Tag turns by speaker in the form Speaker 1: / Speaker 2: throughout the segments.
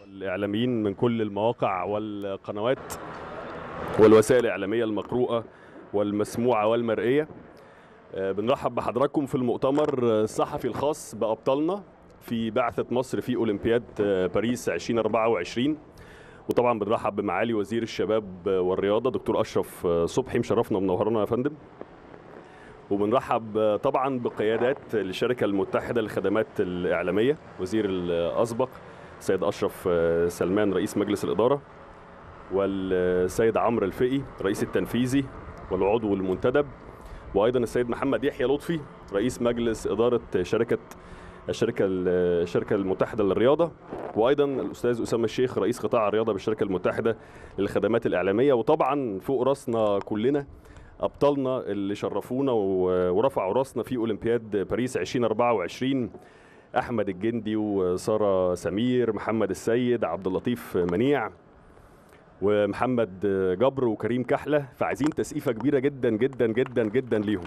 Speaker 1: الإعلاميين من كل المواقع والقنوات والوسائل الإعلامية المقروءة والمسموعة والمرئية آه، بنرحب بحضراتكم في المؤتمر الصحفي الخاص بأبطالنا في بعثة مصر في أولمبياد آه، باريس 2024 وطبعا بنرحب بمعالي وزير الشباب والرياضة دكتور أشرف آه، صبحي مشرفنا ومنورنا يا فندم وبنرحب آه، طبعا بقيادات الشركة المتحدة للخدمات الإعلامية وزير الأسبق سيد أشرف آه، سلمان رئيس مجلس الإدارة والسيد عمرو الفقي رئيس التنفيذي والعضو المنتدب وايضا السيد محمد يحيى لطفي رئيس مجلس اداره شركه الشركه الشركه المتحده للرياضه وايضا الاستاذ اسامه الشيخ رئيس قطاع الرياضه بالشركه المتحده للخدمات الاعلاميه وطبعا فوق راسنا كلنا ابطالنا اللي شرفونا و- ورفعوا راسنا في اولمبياد باريس 2024 احمد الجندي وساره سمير محمد السيد عبد اللطيف منيع ومحمد جبر وكريم كحله فعايزين تسقيفه كبيره جدا جدا جدا جدا ليهم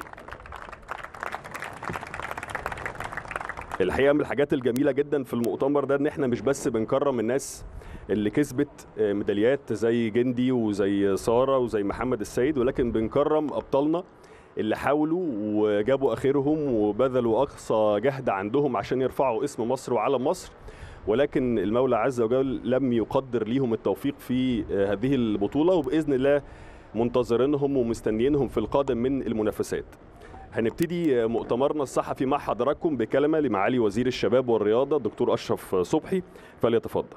Speaker 1: الحقيقه من الحاجات الجميله جدا في المؤتمر ده ان احنا مش بس بنكرم الناس اللي كسبت ميداليات زي جندي وزي ساره وزي محمد السيد ولكن بنكرم ابطالنا اللي حاولوا وجابوا اخرهم وبذلوا اقصى جهد عندهم عشان يرفعوا اسم مصر وعلم مصر ولكن المولى عز وجل لم يقدر ليهم التوفيق في هذه البطولة وبإذن الله منتظرينهم ومستنيينهم في القادم من المنافسات هنبتدي مؤتمرنا الصحفي مع حضراتكم بكلمة لمعالي وزير الشباب والرياضة دكتور أشرف صبحي فليتفضل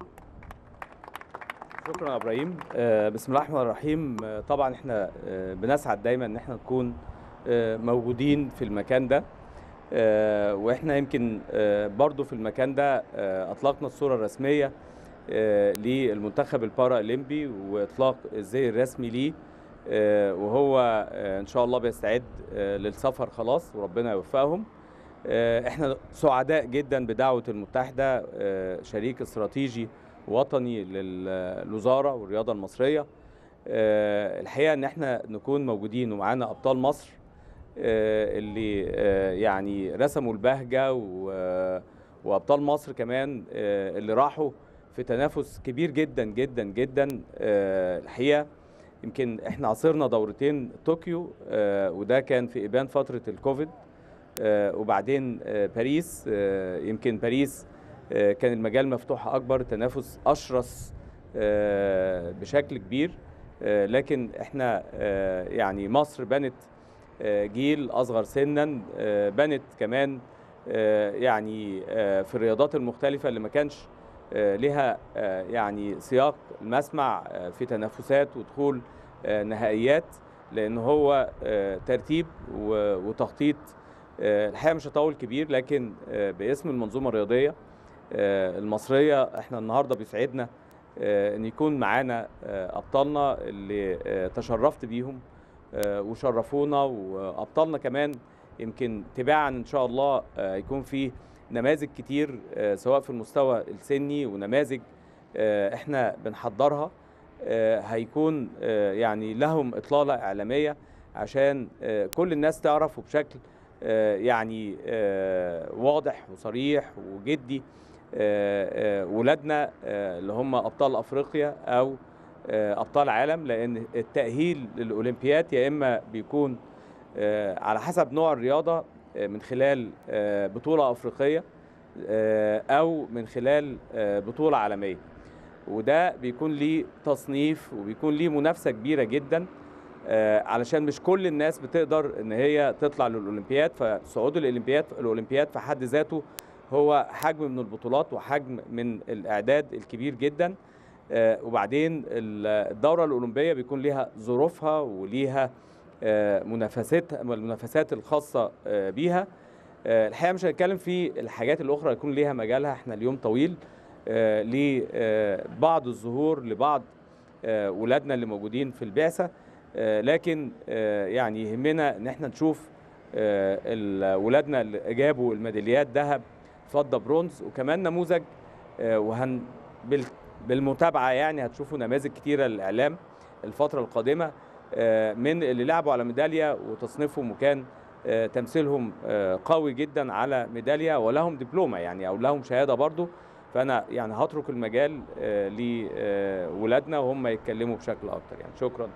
Speaker 2: شكرا يا ابراهيم آه، بسم الله الرحمن الرحيم آه، طبعا احنا آه، بنسعد دايما ان احنا نكون آه، موجودين في المكان ده آه، واحنا يمكن آه، برضو في المكان ده آه، اطلقنا الصوره الرسميه آه، للمنتخب البارا اولمبي واطلاق الزي الرسمي ليه آه، وهو آه، ان شاء الله بيستعد آه، للسفر خلاص وربنا يوفقهم آه، احنا سعداء جدا بدعوه المتحده آه، شريك استراتيجي وطني للوزاره والرياضه المصريه آه، الحقيقه ان احنا نكون موجودين ومعانا ابطال مصر آه، اللي آه، يعني رسموا البهجه و- وابطال مصر كمان آه، اللي راحوا في تنافس كبير جدا جدا جدا آه، الحقيقه يمكن احنا عاصرنا دورتين طوكيو آه، وده كان في ابان فتره الكوفيد آه، وبعدين آه، باريس آه، يمكن باريس آه، كان المجال مفتوح اكبر تنافس اشرس آه، بشكل كبير آه، لكن احنا آه، يعني مصر بنت آه، جيل اصغر سنا آه، بنت كمان آه، يعني آه، في الرياضات المختلفه اللي ما كانش آه، لها آه، يعني سياق المسمع آه، في تنافسات ودخول آه، نهائيات لان هو آه، ترتيب و- وتخطيط آه، الحقيقه مش هطول كبير لكن آه، باسم المنظومه الرياضيه آه، المصريه احنا النهارده بيسعدنا آه، ان يكون معانا آه، ابطالنا اللي آه، تشرفت بيهم آه، وشرفونا وابطالنا كمان يمكن تباعا ان شاء الله آه، يكون في نماذج كتير آه، سواء في المستوى السني ونماذج آه، احنا بنحضرها آه، هيكون آه، يعني لهم اطلاله اعلاميه عشان آه، كل الناس تعرف وبشكل آه، يعني آه، واضح وصريح وجدي آه، آه، ولادنا آه، اللي هم ابطال افريقيا او آه، ابطال عالم لان التاهيل للاولمبياد يا اما بيكون آه، على حسب نوع الرياضه آه، من خلال آه، بطوله افريقيه آه، او من خلال آه، بطوله عالميه وده بيكون ليه تصنيف وبيكون ليه منافسه كبيره جدا آه، علشان مش كل الناس بتقدر ان هي تطلع للاولمبياد فصعود الاولمبياد الاولمبياد في حد ذاته هو حجم من البطولات وحجم من الاعداد الكبير جدا آه، وبعدين ال- الدوره الاولمبيه بيكون ليها ظروفها وليها آه، منافستها المنافسات الخاصه آه، بيها آه، الحقيقه مش هنتكلم في الحاجات الاخرى يكون ليها مجالها احنا اليوم طويل آه، لبعض الظهور لبعض آه، ولادنا اللي موجودين في البعثه آه، لكن آه، يعني يهمنا ان احنا نشوف آه، ال- ولادنا اللي جابوا الميداليات ذهب فضه برونز وكمان نموذج آه، وهن بال- بالمتابعه يعني هتشوفوا نماذج كتيره للاعلام الفتره القادمه آه، من اللي لعبوا على ميداليه وتصنيفهم وكان آه، تمثيلهم آه، قوي جدا على ميداليه ولهم دبلومه يعني او لهم شهاده برضو فانا يعني هترك المجال آه، لولادنا وهم يتكلموا بشكل اكتر يعني شكرا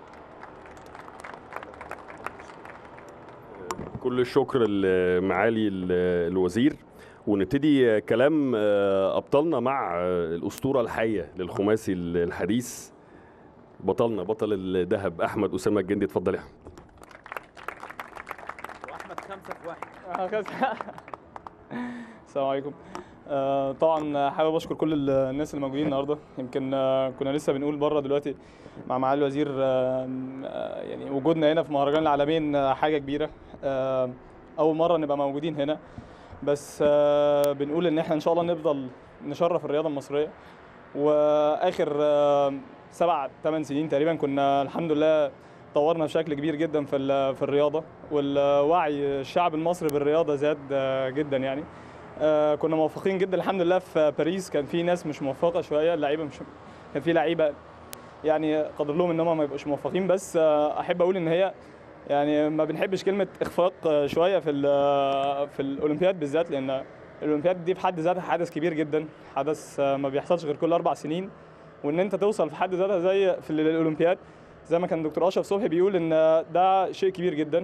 Speaker 1: كل الشكر لمعالي ال- الوزير ونبتدي كلام آه، ابطالنا مع آه، الاسطوره الحيه للخماسي الحديث بطلنا بطل الذهب احمد اسامه الجندي اتفضل يا احمد
Speaker 2: واحمد خمسه في واحد
Speaker 3: السلام عليكم آه، طبعا حابب اشكر كل الناس اللي موجودين النهارده يمكن آه، كنا لسه بنقول بره دلوقتي مع معالي الوزير آه، آه، يعني وجودنا هنا في مهرجان العالمين آه، حاجه كبيره آه، اول مره نبقى موجودين هنا بس آه، بنقول ان احنا ان شاء الله نفضل نشرف الرياضه المصريه واخر آه، سبع ثمان سنين تقريبا كنا الحمد لله طورنا بشكل كبير جدا في ال- في الرياضه والوعي الشعب المصري بالرياضه زاد آه، جدا يعني آه، كنا موفقين جدا الحمد لله في باريس كان في ناس مش موفقه شويه اللعيبه مش كان في لعيبه يعني قدر لهم ان هم ما يبقوش موفقين بس آه، احب اقول ان هي يعني ما بنحبش كلمه اخفاق آه، شويه في ال- في الاولمبياد بالذات لان الاولمبياد دي في حد ذاتها حدث كبير جدا حدث آه، ما بيحصلش غير كل اربع سنين وان انت توصل في حد ذاتها زي في الاولمبياد زي ما كان دكتور اشرف صبحي بيقول ان ده شيء كبير جدا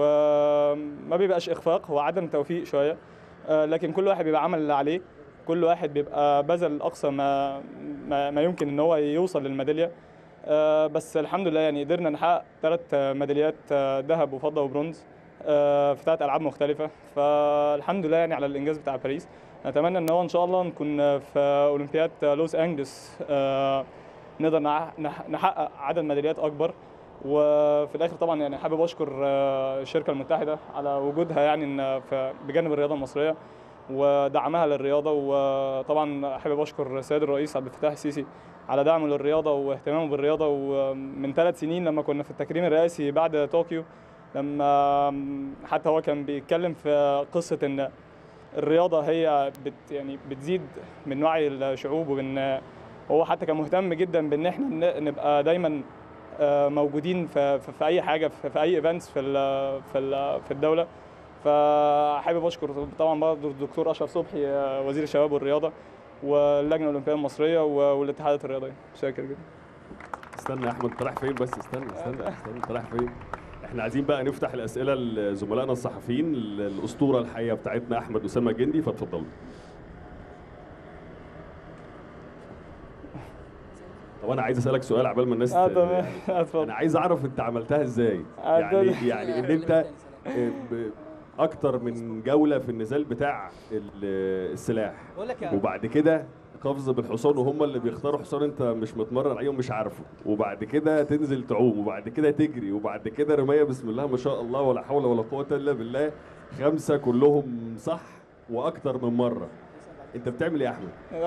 Speaker 3: وما بيبقاش اخفاق هو عدم توفيق شويه آه، لكن كل واحد بيبقى عمل اللي عليه كل واحد بيبقى بذل اقصى ما ما, ما يمكن ان هو يوصل للميداليه آه، بس الحمد لله يعني قدرنا نحقق ثلاث ميداليات آه، ذهب وفضه وبرونز آه، في ثلاث العاب مختلفه فالحمد لله يعني على الانجاز بتاع باريس نتمنى ان هو ان شاء الله نكون في اولمبياد لوس انجلس آه، نقدر نع- نح- نحقق عدد ميداليات اكبر وفي الاخر طبعا يعني حابب اشكر آه، الشركه المتحده على وجودها يعني إن في بجانب الرياضه المصريه ودعمها للرياضه وطبعا حابب اشكر السيد الرئيس عبد الفتاح السيسي على دعمه للرياضه واهتمامه بالرياضه ومن ثلاث سنين لما كنا في التكريم الرئاسي بعد طوكيو لما حتى هو كان بيتكلم في قصه ان الرياضه هي بت يعني بتزيد من وعي الشعوب وبان هو حتى كان مهتم جدا بان احنا ن- نبقى دايما آه، موجودين في, في, في اي حاجه في, في اي ايفنتس في ال- في ال- في الدوله فحابب اشكر طبعا برضه الدكتور اشرف صبحي آه، وزير الشباب والرياضه واللجنه الاولمبيه المصريه و- والاتحادات الرياضيه شاكر جدا
Speaker 1: استنى يا احمد انت رايح فين بس استنى استنى استنى انت رايح فين احنا عايزين بقى نفتح الاسئله لزملائنا الصحفيين الاسطوره الحيه بتاعتنا احمد اسامه جندي فاتفضلوا طب انا عايز اسالك سؤال عبال ما الناس
Speaker 3: اه
Speaker 1: ت-
Speaker 3: تمام
Speaker 1: انا
Speaker 3: اتفضل
Speaker 1: عايز اعرف انت عملتها ازاي
Speaker 3: آه،
Speaker 1: يعني
Speaker 3: ده-
Speaker 1: يعني ان انت آه، ب- اكتر من جوله في النزال بتاع ال- السلاح
Speaker 4: بقول لك يا
Speaker 1: وبعد كده قفز بالحصان وهم اللي بيختاروا حصان انت مش متمرن عليه ومش عارفه وبعد كده تنزل تعوم وبعد كده تجري وبعد كده رمايه بسم الله ما شاء الله ولا حول ولا قوه الا بالله خمسه كلهم صح واكتر من مره انت بتعمل ايه يا احمد؟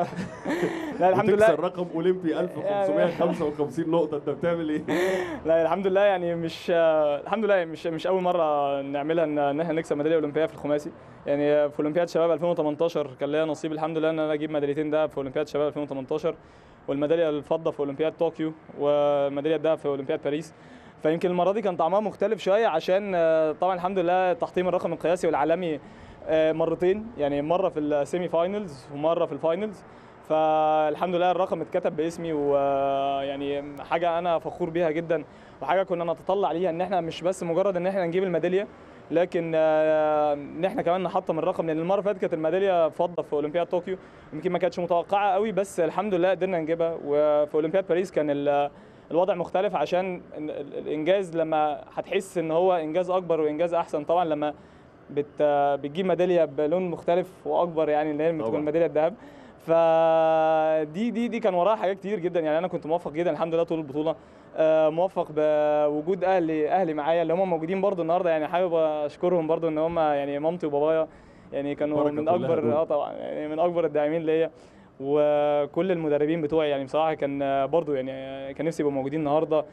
Speaker 3: لا الحمد
Speaker 1: بتكسر
Speaker 3: لله
Speaker 1: رقم اولمبي 1555 نقطه انت بتعمل ايه؟
Speaker 3: لا الحمد لله يعني مش آه، الحمد لله مش مش اول مره نعملها ان إن احنا نكسب ميداليه اولمبيه في الخماسي يعني في اولمبياد شباب 2018 كان ليا نصيب الحمد لله ان انا اجيب ميداليتين دهب في اولمبياد شباب 2018 والميداليه الفضه في اولمبياد طوكيو والميداليه الذهب في اولمبياد باريس فيمكن المره دي كان طعمها مختلف شويه عشان آه، طبعا الحمد لله تحطيم الرقم القياسي والعالمي آه، مرتين يعني مره في السيمي فاينلز ومره في الفاينلز فالحمد لله الرقم اتكتب باسمي ويعني حاجه انا فخور بيها جدا وحاجه كنا نتطلع ليها ان احنا مش بس مجرد ان احنا نجيب الميداليه لكن آه، ان احنا كمان نحطم الرقم لان المره اللي فاتت كانت الميداليه فضه في اولمبياد طوكيو يمكن ما كانتش متوقعه قوي بس الحمد لله قدرنا نجيبها وفي اولمبياد باريس كان ال- الوضع مختلف عشان ال- ال- الانجاز لما هتحس ان هو انجاز اكبر وانجاز احسن طبعا لما بت بتجيب ميداليه بلون مختلف واكبر يعني اللي هي لما
Speaker 1: طبعاً.
Speaker 3: تكون ميداليه الذهب فدي دي دي كان وراها حاجات كتير جدا يعني انا كنت موفق جدا الحمد لله طول البطوله آه، موفق بوجود اهلي اهلي معايا اللي هم موجودين برضو النهارده يعني حابب اشكرهم برضو ان هم يعني مامتي وبابايا يعني كانوا
Speaker 1: البركة
Speaker 3: من
Speaker 1: كلها
Speaker 3: اكبر
Speaker 1: دول.
Speaker 3: اه طبعا يعني من اكبر الداعمين ليا وكل المدربين بتوعي يعني بصراحه كان برضو يعني كان نفسي يبقوا موجودين النهارده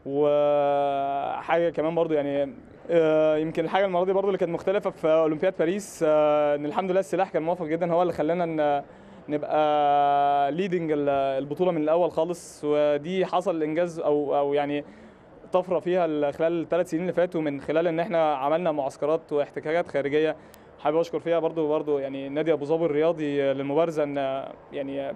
Speaker 3: وحاجه كمان برضو يعني آه، يمكن الحاجه المره دي برضو اللي كانت مختلفه في اولمبياد باريس آه، ان الحمد لله السلاح كان موفق جدا هو اللي خلانا ان نبقى ليدنج البطوله من الاول خالص ودي حصل انجاز او او يعني طفره فيها ال- خلال الثلاث سنين اللي فاتوا من خلال ان احنا عملنا معسكرات واحتكاكات خارجيه حابب اشكر فيها برضو برضو يعني نادي ابو ظبي الرياضي للمبارزه ان يعني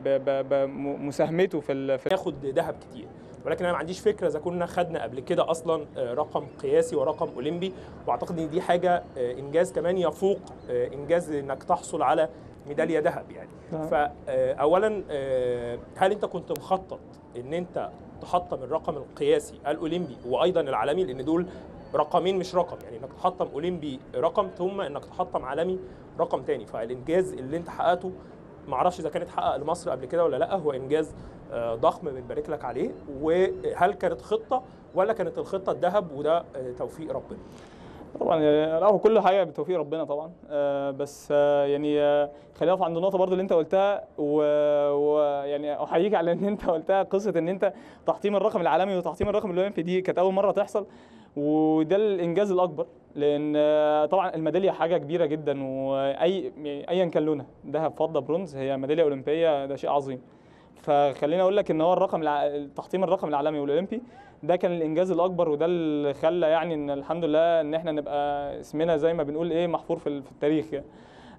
Speaker 3: بمساهمته في ال- في
Speaker 4: ناخد ذهب كتير ولكن انا ما عنديش فكره اذا كنا خدنا قبل كده اصلا آه، رقم قياسي ورقم اولمبي واعتقد ان دي حاجه آه، انجاز كمان يفوق آه، انجاز انك تحصل على ميداليه ذهب يعني
Speaker 3: نعم.
Speaker 4: فاولا هل انت كنت مخطط ان انت تحطم الرقم القياسي الاولمبي وايضا العالمي لان دول رقمين مش رقم يعني انك تحطم اولمبي رقم ثم انك تحطم عالمي رقم تاني فالانجاز اللي انت حققته ما اعرفش اذا كان اتحقق لمصر قبل كده ولا لا هو انجاز آه، ضخم بنبارك لك عليه وهل كانت خطه ولا كانت الخطه الذهب وده آه، توفيق ربنا
Speaker 3: طبعا يعني لا هو كل حاجه بتوفيق ربنا طبعا آه، بس آه، يعني آه، خلينا نقف عند النقطه برضو اللي انت قلتها ويعني و يعني احييك على ان انت قلتها قصه ان انت تحطيم الرقم العالمي وتحطيم الرقم الاولمبي دي كانت اول مره تحصل وده الانجاز الاكبر لان آه، طبعا الميداليه حاجه كبيره جدا واي يعني ايا كان لونها ذهب فضه برونز هي ميداليه اولمبيه ده شيء عظيم فخليني اقول لك ان هو الرقم الع... تحطيم الرقم العالمي والاولمبي ده كان الانجاز الاكبر وده اللي خلى يعني ان الحمد لله ان احنا نبقى اسمنا زي ما بنقول ايه محفور في, ال- في التاريخ يعني.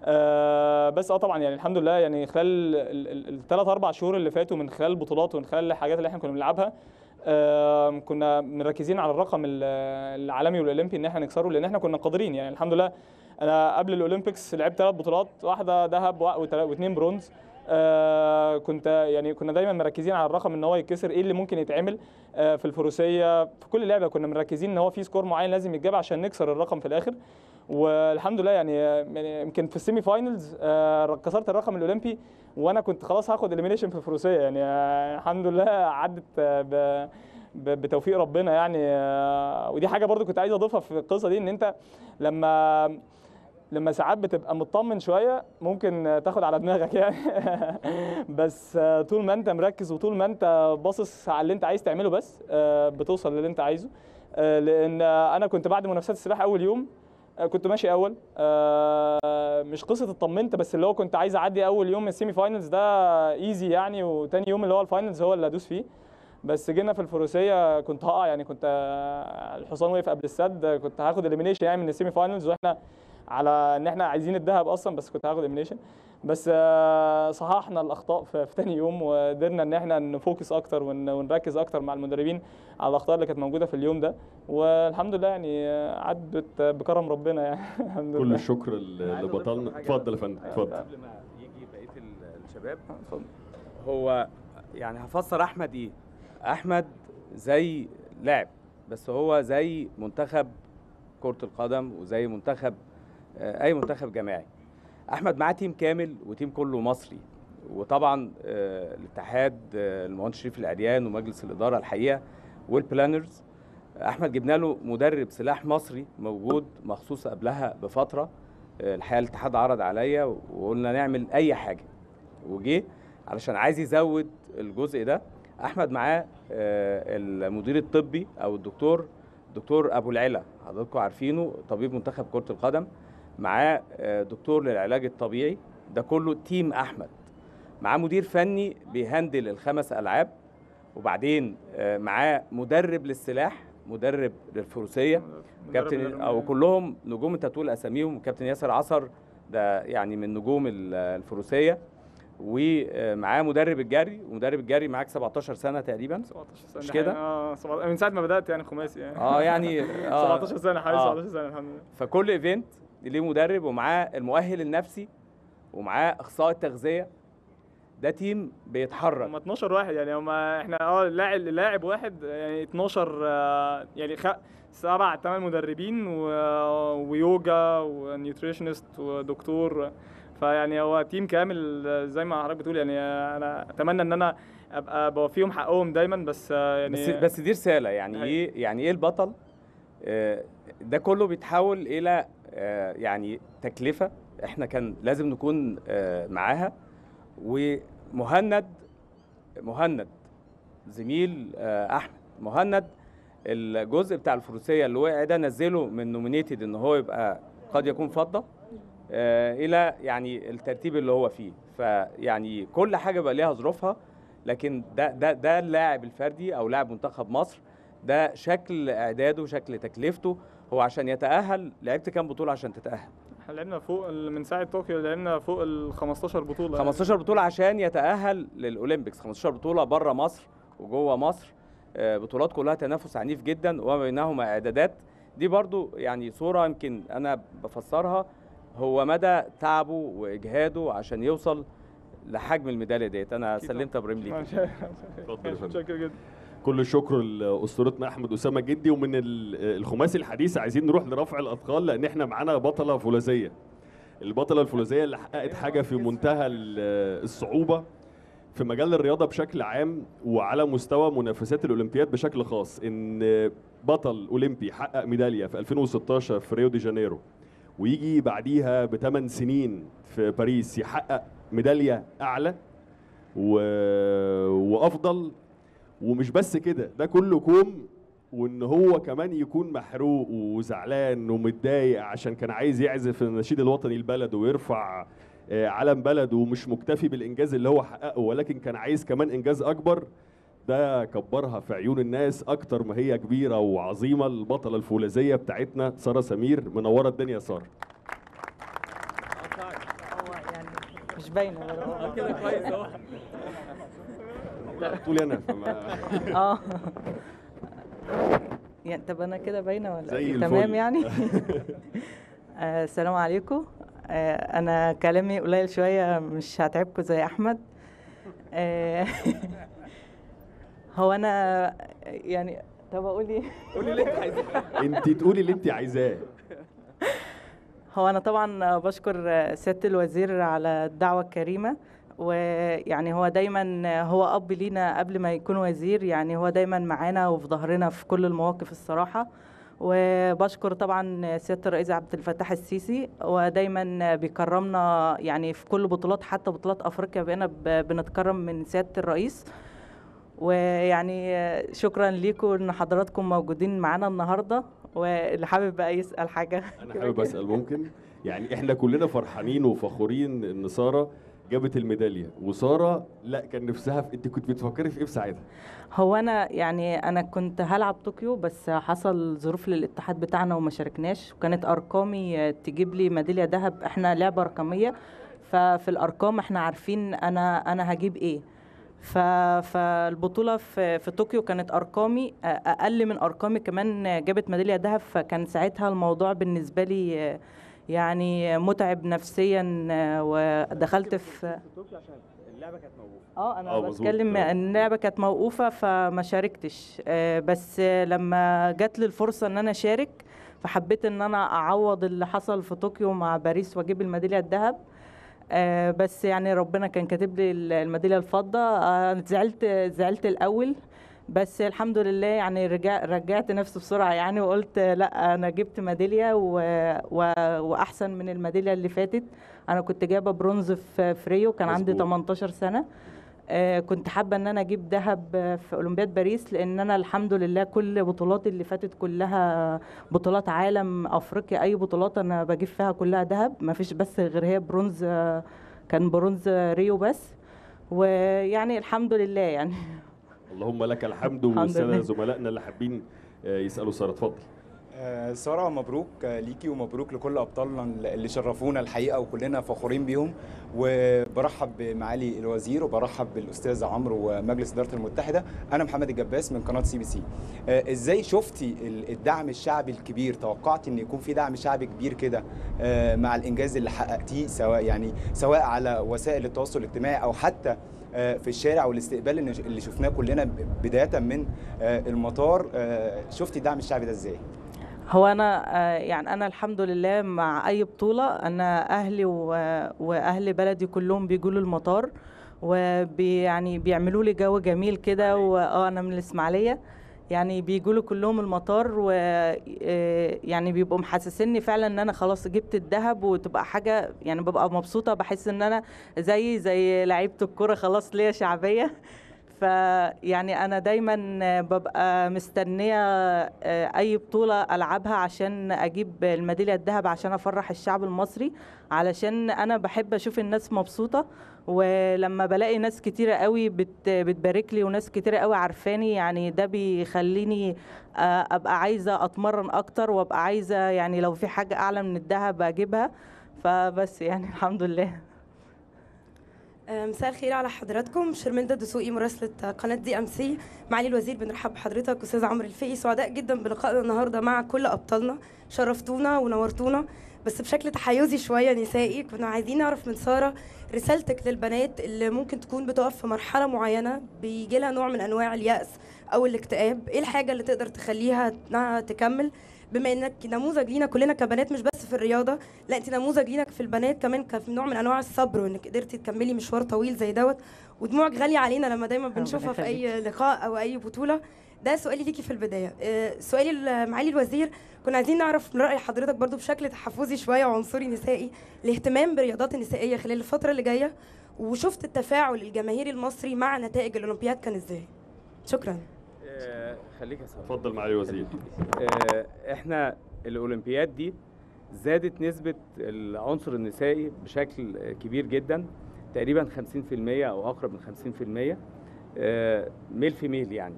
Speaker 3: آه بس اه طبعا يعني الحمد لله يعني خلال الثلاث اربع شهور اللي فاتوا من خلال البطولات ومن خلال الحاجات اللي احنا كنا بنلعبها آه كنا مركزين على الرقم ال- العالمي والاولمبي ان احنا نكسره لان احنا كنا قادرين يعني الحمد لله انا قبل الاولمبيكس لعبت ثلاث بطولات واحده ذهب واثنين برونز آه كنت يعني كنا دايما مركزين على الرقم ان هو يتكسر ايه اللي ممكن يتعمل آه في الفروسيه في كل لعبه كنا مركزين ان هو في سكور معين لازم يتجاب عشان نكسر الرقم في الاخر والحمد لله يعني يعني يمكن في السيمي فاينلز آه كسرت الرقم الاولمبي وانا كنت خلاص هاخد اليمينيشن في الفروسيه يعني آه الحمد لله عدت آه ب ب- بتوفيق ربنا يعني آه، ودي حاجه برضو كنت عايز اضيفها في القصه دي ان انت لما لما ساعات بتبقى مطمن شويه ممكن تاخد على دماغك يعني بس آه، طول ما انت مركز وطول ما انت باصص على اللي انت عايز تعمله بس آه، بتوصل للي انت عايزه آه، لان آه، انا كنت بعد منافسات السباحه اول يوم آه، كنت ماشي اول آه، مش قصه اطمنت بس اللي هو كنت عايز اعدي اول يوم السيمي فاينلز ده ايزي يعني وتاني يوم اللي هو الفاينلز هو اللي ادوس فيه بس جينا في الفروسيه كنت هقع يعني كنت آه، الحصان وقف قبل السد كنت هاخد اليمينيشن يعني من السيمي فاينلز واحنا على ان احنا عايزين الذهب اصلا بس كنت هاخد اليمينيشن بس آه، صححنا الاخطاء في, في تاني يوم وقدرنا ان احنا نفوكس اكتر ون- ونركز اكتر مع المدربين على الاخطاء اللي كانت موجوده في اليوم ده والحمد لله يعني آه، عدت بكرم ربنا يعني الحمد
Speaker 1: كل
Speaker 3: لله
Speaker 1: الشكر ل- لبطلنا اتفضل يا فندم اتفضل
Speaker 2: قبل ما يجي بقيه ال- الشباب
Speaker 3: اتفضل.
Speaker 2: هو يعني هفسر احمد ايه احمد زي لاعب بس هو زي منتخب كرة القدم وزي منتخب آه، اي منتخب جماعي احمد معاه تيم كامل وتيم كله مصري وطبعا آه، الاتحاد آه، المهندس شريف العريان ومجلس الاداره الحقيقه والبلانرز احمد جبنا له مدرب سلاح مصري موجود مخصوص قبلها بفتره آه، الحقيقه الاتحاد عرض عليا وقلنا نعمل اي حاجه وجه علشان عايز يزود الجزء ده احمد معاه آه، المدير الطبي او الدكتور دكتور ابو العلا حضراتكم عارفينه طبيب منتخب كره القدم معاه آه، دكتور للعلاج الطبيعي ده كله تيم احمد معاه مدير فني بيهندل الخمس العاب وبعدين آه، معاه مدرب للسلاح مدرب للفروسيه كابتن او كلهم نجوم انت تقول اساميهم كابتن ياسر عصر ده يعني من نجوم ال- الفروسيه ومعاه مدرب الجري ومدرب الجري معاك 17 سنه تقريبا
Speaker 3: 17 سنه
Speaker 2: مش كده؟
Speaker 3: اه سبعة- من ساعه ما بدات يعني خماسي يعني
Speaker 2: اه يعني آه
Speaker 3: 17 سنه حوالي
Speaker 2: آه.
Speaker 3: 17 سنه الحمد لله
Speaker 2: فكل ايفنت ليه مدرب ومعاه المؤهل النفسي ومعاه اخصائي التغذيه ده تيم بيتحرك
Speaker 3: هم 12 واحد يعني هم احنا اه اللاعب اللاعب واحد يعني 12 آه، يعني خ... سبع ثمان مدربين و... ويوجا ونيوتريشنست ودكتور فيعني هو تيم كامل آه، زي ما حضرتك بتقول يعني انا اتمنى ان انا ابقى بوفيهم حقهم دايما بس آه، يعني
Speaker 2: بس بس دي رساله يعني
Speaker 3: هي.
Speaker 2: ايه يعني ايه البطل آه، ده كله بيتحول الى آه، يعني تكلفه احنا كان لازم نكون آه، معاها ومهند مهند زميل آه، احمد مهند الجزء بتاع الفروسيه اللي وقع ده نزله من نومينيتد ان هو يبقى قد يكون فضه آه، الى يعني الترتيب اللي هو فيه فيعني كل حاجه بقى ليها ظروفها لكن ده ده ده اللاعب الفردي او لاعب منتخب مصر ده شكل اعداده شكل تكلفته هو عشان يتاهل لعبت كام بطوله عشان تتاهل
Speaker 3: احنا لعبنا فوق ال- من ساعه طوكيو لعبنا فوق ال 15 بطوله
Speaker 2: 15 بطوله عشان يتاهل للاولمبيكس 15 بطوله بره مصر وجوه مصر آه، بطولات كلها تنافس عنيف جدا وما بينهما اعدادات دي برضو يعني صوره يمكن انا بفسرها هو مدى تعبه واجهاده عشان يوصل لحجم الميداليه ديت انا
Speaker 3: أكيد
Speaker 2: سلمت يا ابراهيم ليك
Speaker 1: اتفضل يا فندم.
Speaker 3: متشكر جدا
Speaker 1: كل الشكر لاسطورتنا احمد اسامه جدي ومن ال- الخماسي الحديث عايزين نروح لرفع الاثقال لان احنا معانا بطله فولاذيه البطله الفولاذيه اللي حققت حاجه في منتهى ال- الصعوبه في مجال الرياضه بشكل عام وعلى مستوى منافسات الاولمبياد بشكل خاص ان بطل اولمبي حقق ميداليه في 2016 في ريو دي جانيرو ويجي بعديها بثمان سنين في باريس يحقق ميداليه اعلى و... وافضل ومش بس كده ده كله كوم وان هو كمان يكون محروق وزعلان ومتضايق عشان كان عايز يعزف النشيد الوطني لبلده ويرفع آه، علم بلده ومش مكتفي بالانجاز اللي هو حققه ولكن كان عايز كمان انجاز اكبر ده كبرها في عيون الناس اكتر ما هي كبيره وعظيمه البطله الفولاذيه بتاعتنا ساره سمير منوره الدنيا يا ساره
Speaker 5: هو يعني مش باينه برضه.
Speaker 2: كده كويس اهو
Speaker 1: طولي انا فما
Speaker 5: اه يعني طب انا كده باينه ولا
Speaker 1: زي
Speaker 5: إيه؟
Speaker 1: الفل.
Speaker 5: تمام يعني آه، السلام عليكم آه، انا كلامي قليل شويه مش هتعبكم زي احمد آه، هو انا يعني طب اقول ايه
Speaker 2: قولي اللي انت عايزاه
Speaker 1: انت تقولي اللي انت عايزاه
Speaker 5: هو أنا طبعا بشكر سيادة الوزير على الدعوة الكريمة ويعني هو دايما هو أب لينا قبل ما يكون وزير يعني هو دايما معانا وفي ظهرنا في كل المواقف الصراحة وبشكر طبعا سيادة الرئيس عبد الفتاح السيسي ودايما بيكرمنا يعني في كل بطولات حتى بطولات أفريقيا بقينا ب- بنتكرم من سيادة الرئيس ويعني شكرا ليكم ان حضراتكم موجودين معانا النهارده واللي حابب بقى يسال حاجه
Speaker 1: انا حابب اسال ممكن يعني احنا كلنا فرحانين وفخورين ان ساره جابت الميداليه وساره لا كان نفسها في انت كنت بتفكري في ايه في ساعتها
Speaker 5: هو انا يعني انا كنت هلعب طوكيو بس حصل ظروف للاتحاد بتاعنا وما شاركناش وكانت ارقامي تجيب لي ميداليه ذهب احنا لعبه رقميه ففي الارقام احنا عارفين انا انا هجيب ايه ف... فالبطوله في في طوكيو كانت ارقامي اقل من ارقامي كمان جابت ميداليه ذهب فكان ساعتها الموضوع بالنسبه لي يعني متعب نفسيا ودخلت في
Speaker 2: اللعبه كانت موقوفه
Speaker 5: اه انا
Speaker 1: آه، مظبوط.
Speaker 5: بتكلم
Speaker 1: آه.
Speaker 5: ان اللعبه كانت موقوفه فما شاركتش آه، بس لما جات لي الفرصه ان انا اشارك فحبيت ان انا اعوض اللي حصل في طوكيو مع باريس واجيب الميداليه الذهب آه، بس يعني ربنا كان كاتب لي الميداليه الفضه آه، زعلت زعلت الاول بس الحمد لله يعني رجع رجعت نفسي بسرعه يعني وقلت لا انا جبت ميداليه و... و... واحسن من الميداليه اللي فاتت انا كنت جايبه برونز في في ريو كان عندي
Speaker 1: مظبوط.
Speaker 5: 18 سنه آه، كنت حابه ان انا اجيب ذهب في اولمبياد باريس لان انا الحمد لله كل بطولاتي اللي فاتت كلها بطولات عالم افريقيا اي بطولات انا بجيب فيها كلها ذهب ما فيش بس غير هي برونز آه، كان برونز ريو بس ويعني الحمد لله يعني
Speaker 1: اللهم لك الحمد
Speaker 5: الحمد
Speaker 1: والساده
Speaker 5: لله.
Speaker 1: زملائنا اللي حابين آه، يسالوا ساره اتفضل
Speaker 6: آه، سارة مبروك آه، ليكي ومبروك لكل أبطالنا اللي شرفونا الحقيقة وكلنا فخورين بيهم وبرحب بمعالي الوزير وبرحب بالأستاذ عمرو ومجلس إدارة المتحدة أنا محمد الجباس من قناة سي بي سي آه، إزاي شفتي ال- الدعم الشعبي الكبير توقعتي إن يكون في دعم شعبي كبير كده آه، مع الإنجاز اللي حققتيه سواء يعني سواء على وسائل التواصل الاجتماعي أو حتى آه، في الشارع والاستقبال اللي- اللي شفناه كلنا ب- بداية من آه، المطار آه، شفتي الدعم الشعبي ده إزاي؟
Speaker 5: هو انا آه، يعني انا الحمد لله مع اي بطوله انا اهلي و- واهل بلدي كلهم بيجوا لي المطار وبي يعني بيعملوا لي جو جميل كده واه انا من الاسماعيليه يعني بيجوا لي كلهم المطار و آه، يعني بيبقوا محسسيني فعلا ان انا خلاص جبت الذهب وتبقى حاجه يعني ببقى مبسوطه بحس ان انا زي زي لعيبه الكوره خلاص ليا شعبيه فيعني انا دايما ببقى مستنيه آه، اي بطوله العبها عشان اجيب الميداليه الذهب عشان افرح الشعب المصري علشان انا بحب اشوف الناس مبسوطه ولما بلاقي ناس كتيره قوي بت بتبارك لي وناس كتيره قوي عارفاني يعني ده بيخليني آه، ابقى عايزه اتمرن اكتر وابقى عايزه يعني لو في حاجه اعلى من الذهب اجيبها فبس يعني الحمد لله
Speaker 7: آه، مساء الخير على حضراتكم شرمنده دسوقي مراسله قناه دي ام سي معالي الوزير بنرحب بحضرتك استاذ عمرو الفقي سعداء جدا بلقائنا النهارده مع كل ابطالنا شرفتونا ونورتونا بس بشكل تحيزي شويه نسائي كنا عايزين نعرف من ساره رسالتك للبنات اللي ممكن تكون بتقف في مرحله معينه بيجي لها نوع من انواع الياس او الاكتئاب ايه الحاجه اللي تقدر تخليها انها تكمل بما انك نموذج لينا كلنا كبنات مش بس في الرياضه لا انت نموذج لينا في البنات كمان كنوع من انواع الصبر وانك قدرتي تكملي مشوار طويل زي دوت ودموعك غاليه علينا لما دايما بنشوفها في اي لقاء او اي بطوله ده سؤالي ليكي في البدايه آه، سؤالي لمعالي الوزير كنا عايزين نعرف من راي حضرتك برضو بشكل تحفظي شويه وعنصري نسائي الاهتمام بالرياضات النسائيه خلال الفتره اللي جايه وشفت التفاعل الجماهيري المصري مع نتائج الاولمبياد كان ازاي شكرا
Speaker 2: آه، خليك يا ساره
Speaker 1: اتفضل معالي الوزير
Speaker 2: آه، احنا الاولمبياد دي زادت نسبة العنصر النسائي بشكل آه، كبير جدا تقريبا 50% او اقرب من 50% آه، ميل في ميل يعني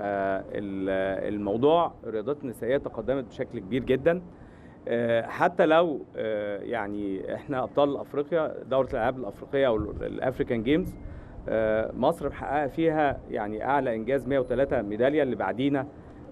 Speaker 2: فالموضوع الرياضات النسائية تقدمت بشكل كبير جدا آه، حتى لو آه، يعني احنا ابطال افريقيا دورة الالعاب الافريقية او الافريكان جيمز آه، مصر محققة فيها يعني اعلى انجاز 103 ميدالية اللي بعدينا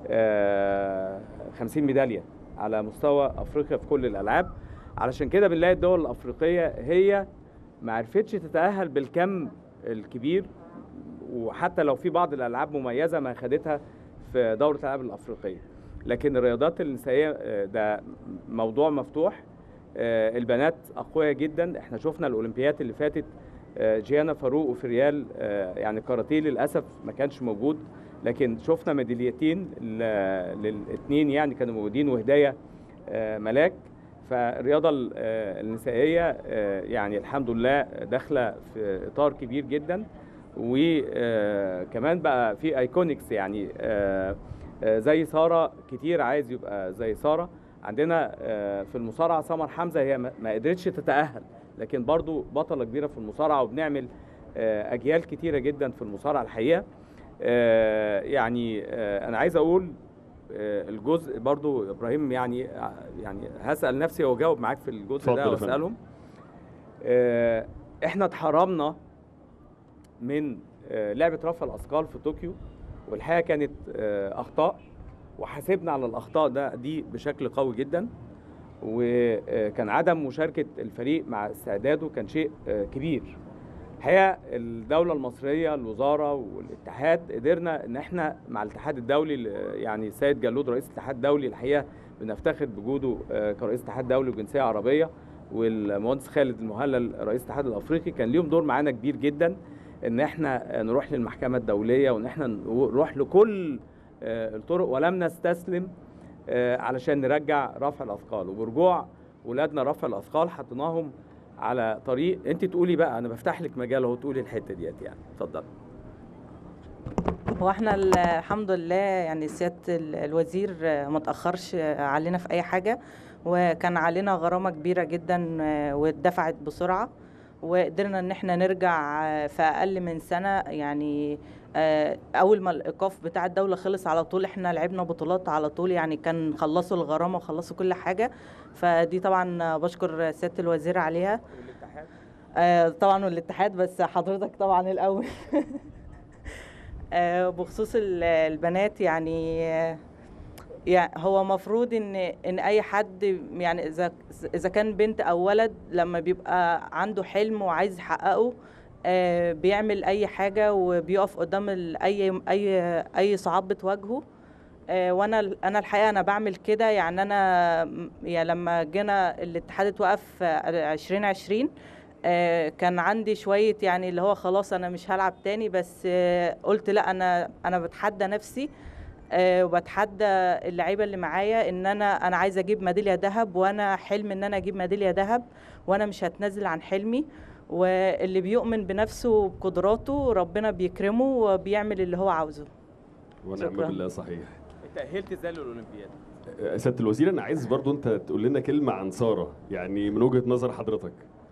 Speaker 2: آه، 50 ميداليه على مستوى افريقيا في كل الالعاب علشان كده بنلاقي الدول الافريقيه هي ما عرفتش تتاهل بالكم الكبير وحتى لو في بعض الالعاب مميزه ما خدتها في دوره الالعاب الافريقيه لكن الرياضات النسائيه آه، ده موضوع مفتوح آه، البنات اقوياء جدا احنا شفنا الاولمبيات اللي فاتت آه، جيانا فاروق وفريال آه، يعني كاراتيه للاسف ما كانش موجود لكن شفنا ميداليتين للاثنين يعني كانوا موجودين وهدايا آه، ملاك فالرياضه ال- آه، النسائيه آه، يعني الحمد لله داخله في اطار كبير جدا وكمان بقى في ايكونكس يعني آه، آه، زي ساره كتير عايز يبقى زي ساره عندنا آه، في المصارعه سمر حمزه هي ما ما قدرتش تتاهل لكن برضو بطله كبيره في المصارعه وبنعمل آه، اجيال كتيره جدا في المصارعه الحقيقه آه، يعني آه، انا عايز اقول آه، الجزء برضو ابراهيم يعني يعني هسال نفسي واجاوب معاك في الجزء
Speaker 1: اتفضل
Speaker 2: ده
Speaker 1: يا فندم.
Speaker 2: واسالهم آه، احنا اتحرمنا من آه، لعبه رفع الاثقال في طوكيو والحقيقه كانت آه، اخطاء وحاسبنا على الاخطاء ده دي بشكل قوي جدا وكان عدم مشاركه الفريق مع استعداده كان شيء آه، كبير الحقيقه الدوله المصريه الوزاره والاتحاد قدرنا ان احنا مع الاتحاد الدولي ال- يعني السيد جلود رئيس الاتحاد الدولي الحقيقه بنفتخر بوجوده آه، كرئيس اتحاد دولي وجنسيه عربيه والمهندس خالد المهلل رئيس الاتحاد الافريقي كان ليهم دور معانا كبير جدا ان احنا آه، نروح للمحكمه الدوليه وان احنا نروح لكل آه، الطرق ولم نستسلم آه، علشان نرجع رفع الاثقال وبرجوع ولادنا رفع الاثقال حطيناهم على طريق انت تقولي بقى انا بفتح لك مجال اهو تقولي الحته ديت يعني اتفضل
Speaker 5: هو احنا ال- الحمد لله يعني سياده ال- الوزير آه، ما تاخرش آه، علينا في اي حاجه وكان علينا غرامه كبيره جدا آه، واتدفعت بسرعه وقدرنا ان احنا نرجع آه، في اقل من سنه يعني آه، اول ما الايقاف بتاع الدوله خلص على طول احنا لعبنا بطولات على طول يعني كان خلصوا الغرامه وخلصوا كل حاجه فدي طبعا بشكر سياده الوزير عليها آه، طبعا والاتحاد بس حضرتك طبعا الاول آه، بخصوص ال- البنات يعني آه، يعني هو مفروض ان ان اي حد يعني اذا اذا كان بنت او ولد لما بيبقى عنده حلم وعايز يحققه آه، بيعمل اي حاجه وبيقف قدام ال- اي اي اي صعاب بتواجهه آه، وانا انا الحقيقه انا بعمل كده يعني انا م- يعني لما جينا الاتحاد اتوقف آه، 2020 آه، كان عندي شويه يعني اللي هو خلاص انا مش هلعب تاني بس آه، قلت لا انا انا بتحدى نفسي آه، وبتحدى اللعيبه اللي معايا ان انا انا عايزه اجيب ميداليه ذهب وانا حلم ان انا اجيب ميداليه ذهب وانا مش هتنازل عن حلمي واللي بيؤمن بنفسه وبقدراته ربنا بيكرمه وبيعمل اللي هو عاوزه
Speaker 1: ونعم
Speaker 5: شكراً.
Speaker 1: بالله صحيح
Speaker 2: اتاهلت ازاي للاولمبياد
Speaker 1: آه، سياده الوزير انا عايز برضو انت تقول لنا كلمه عن ساره يعني من وجهه نظر حضرتك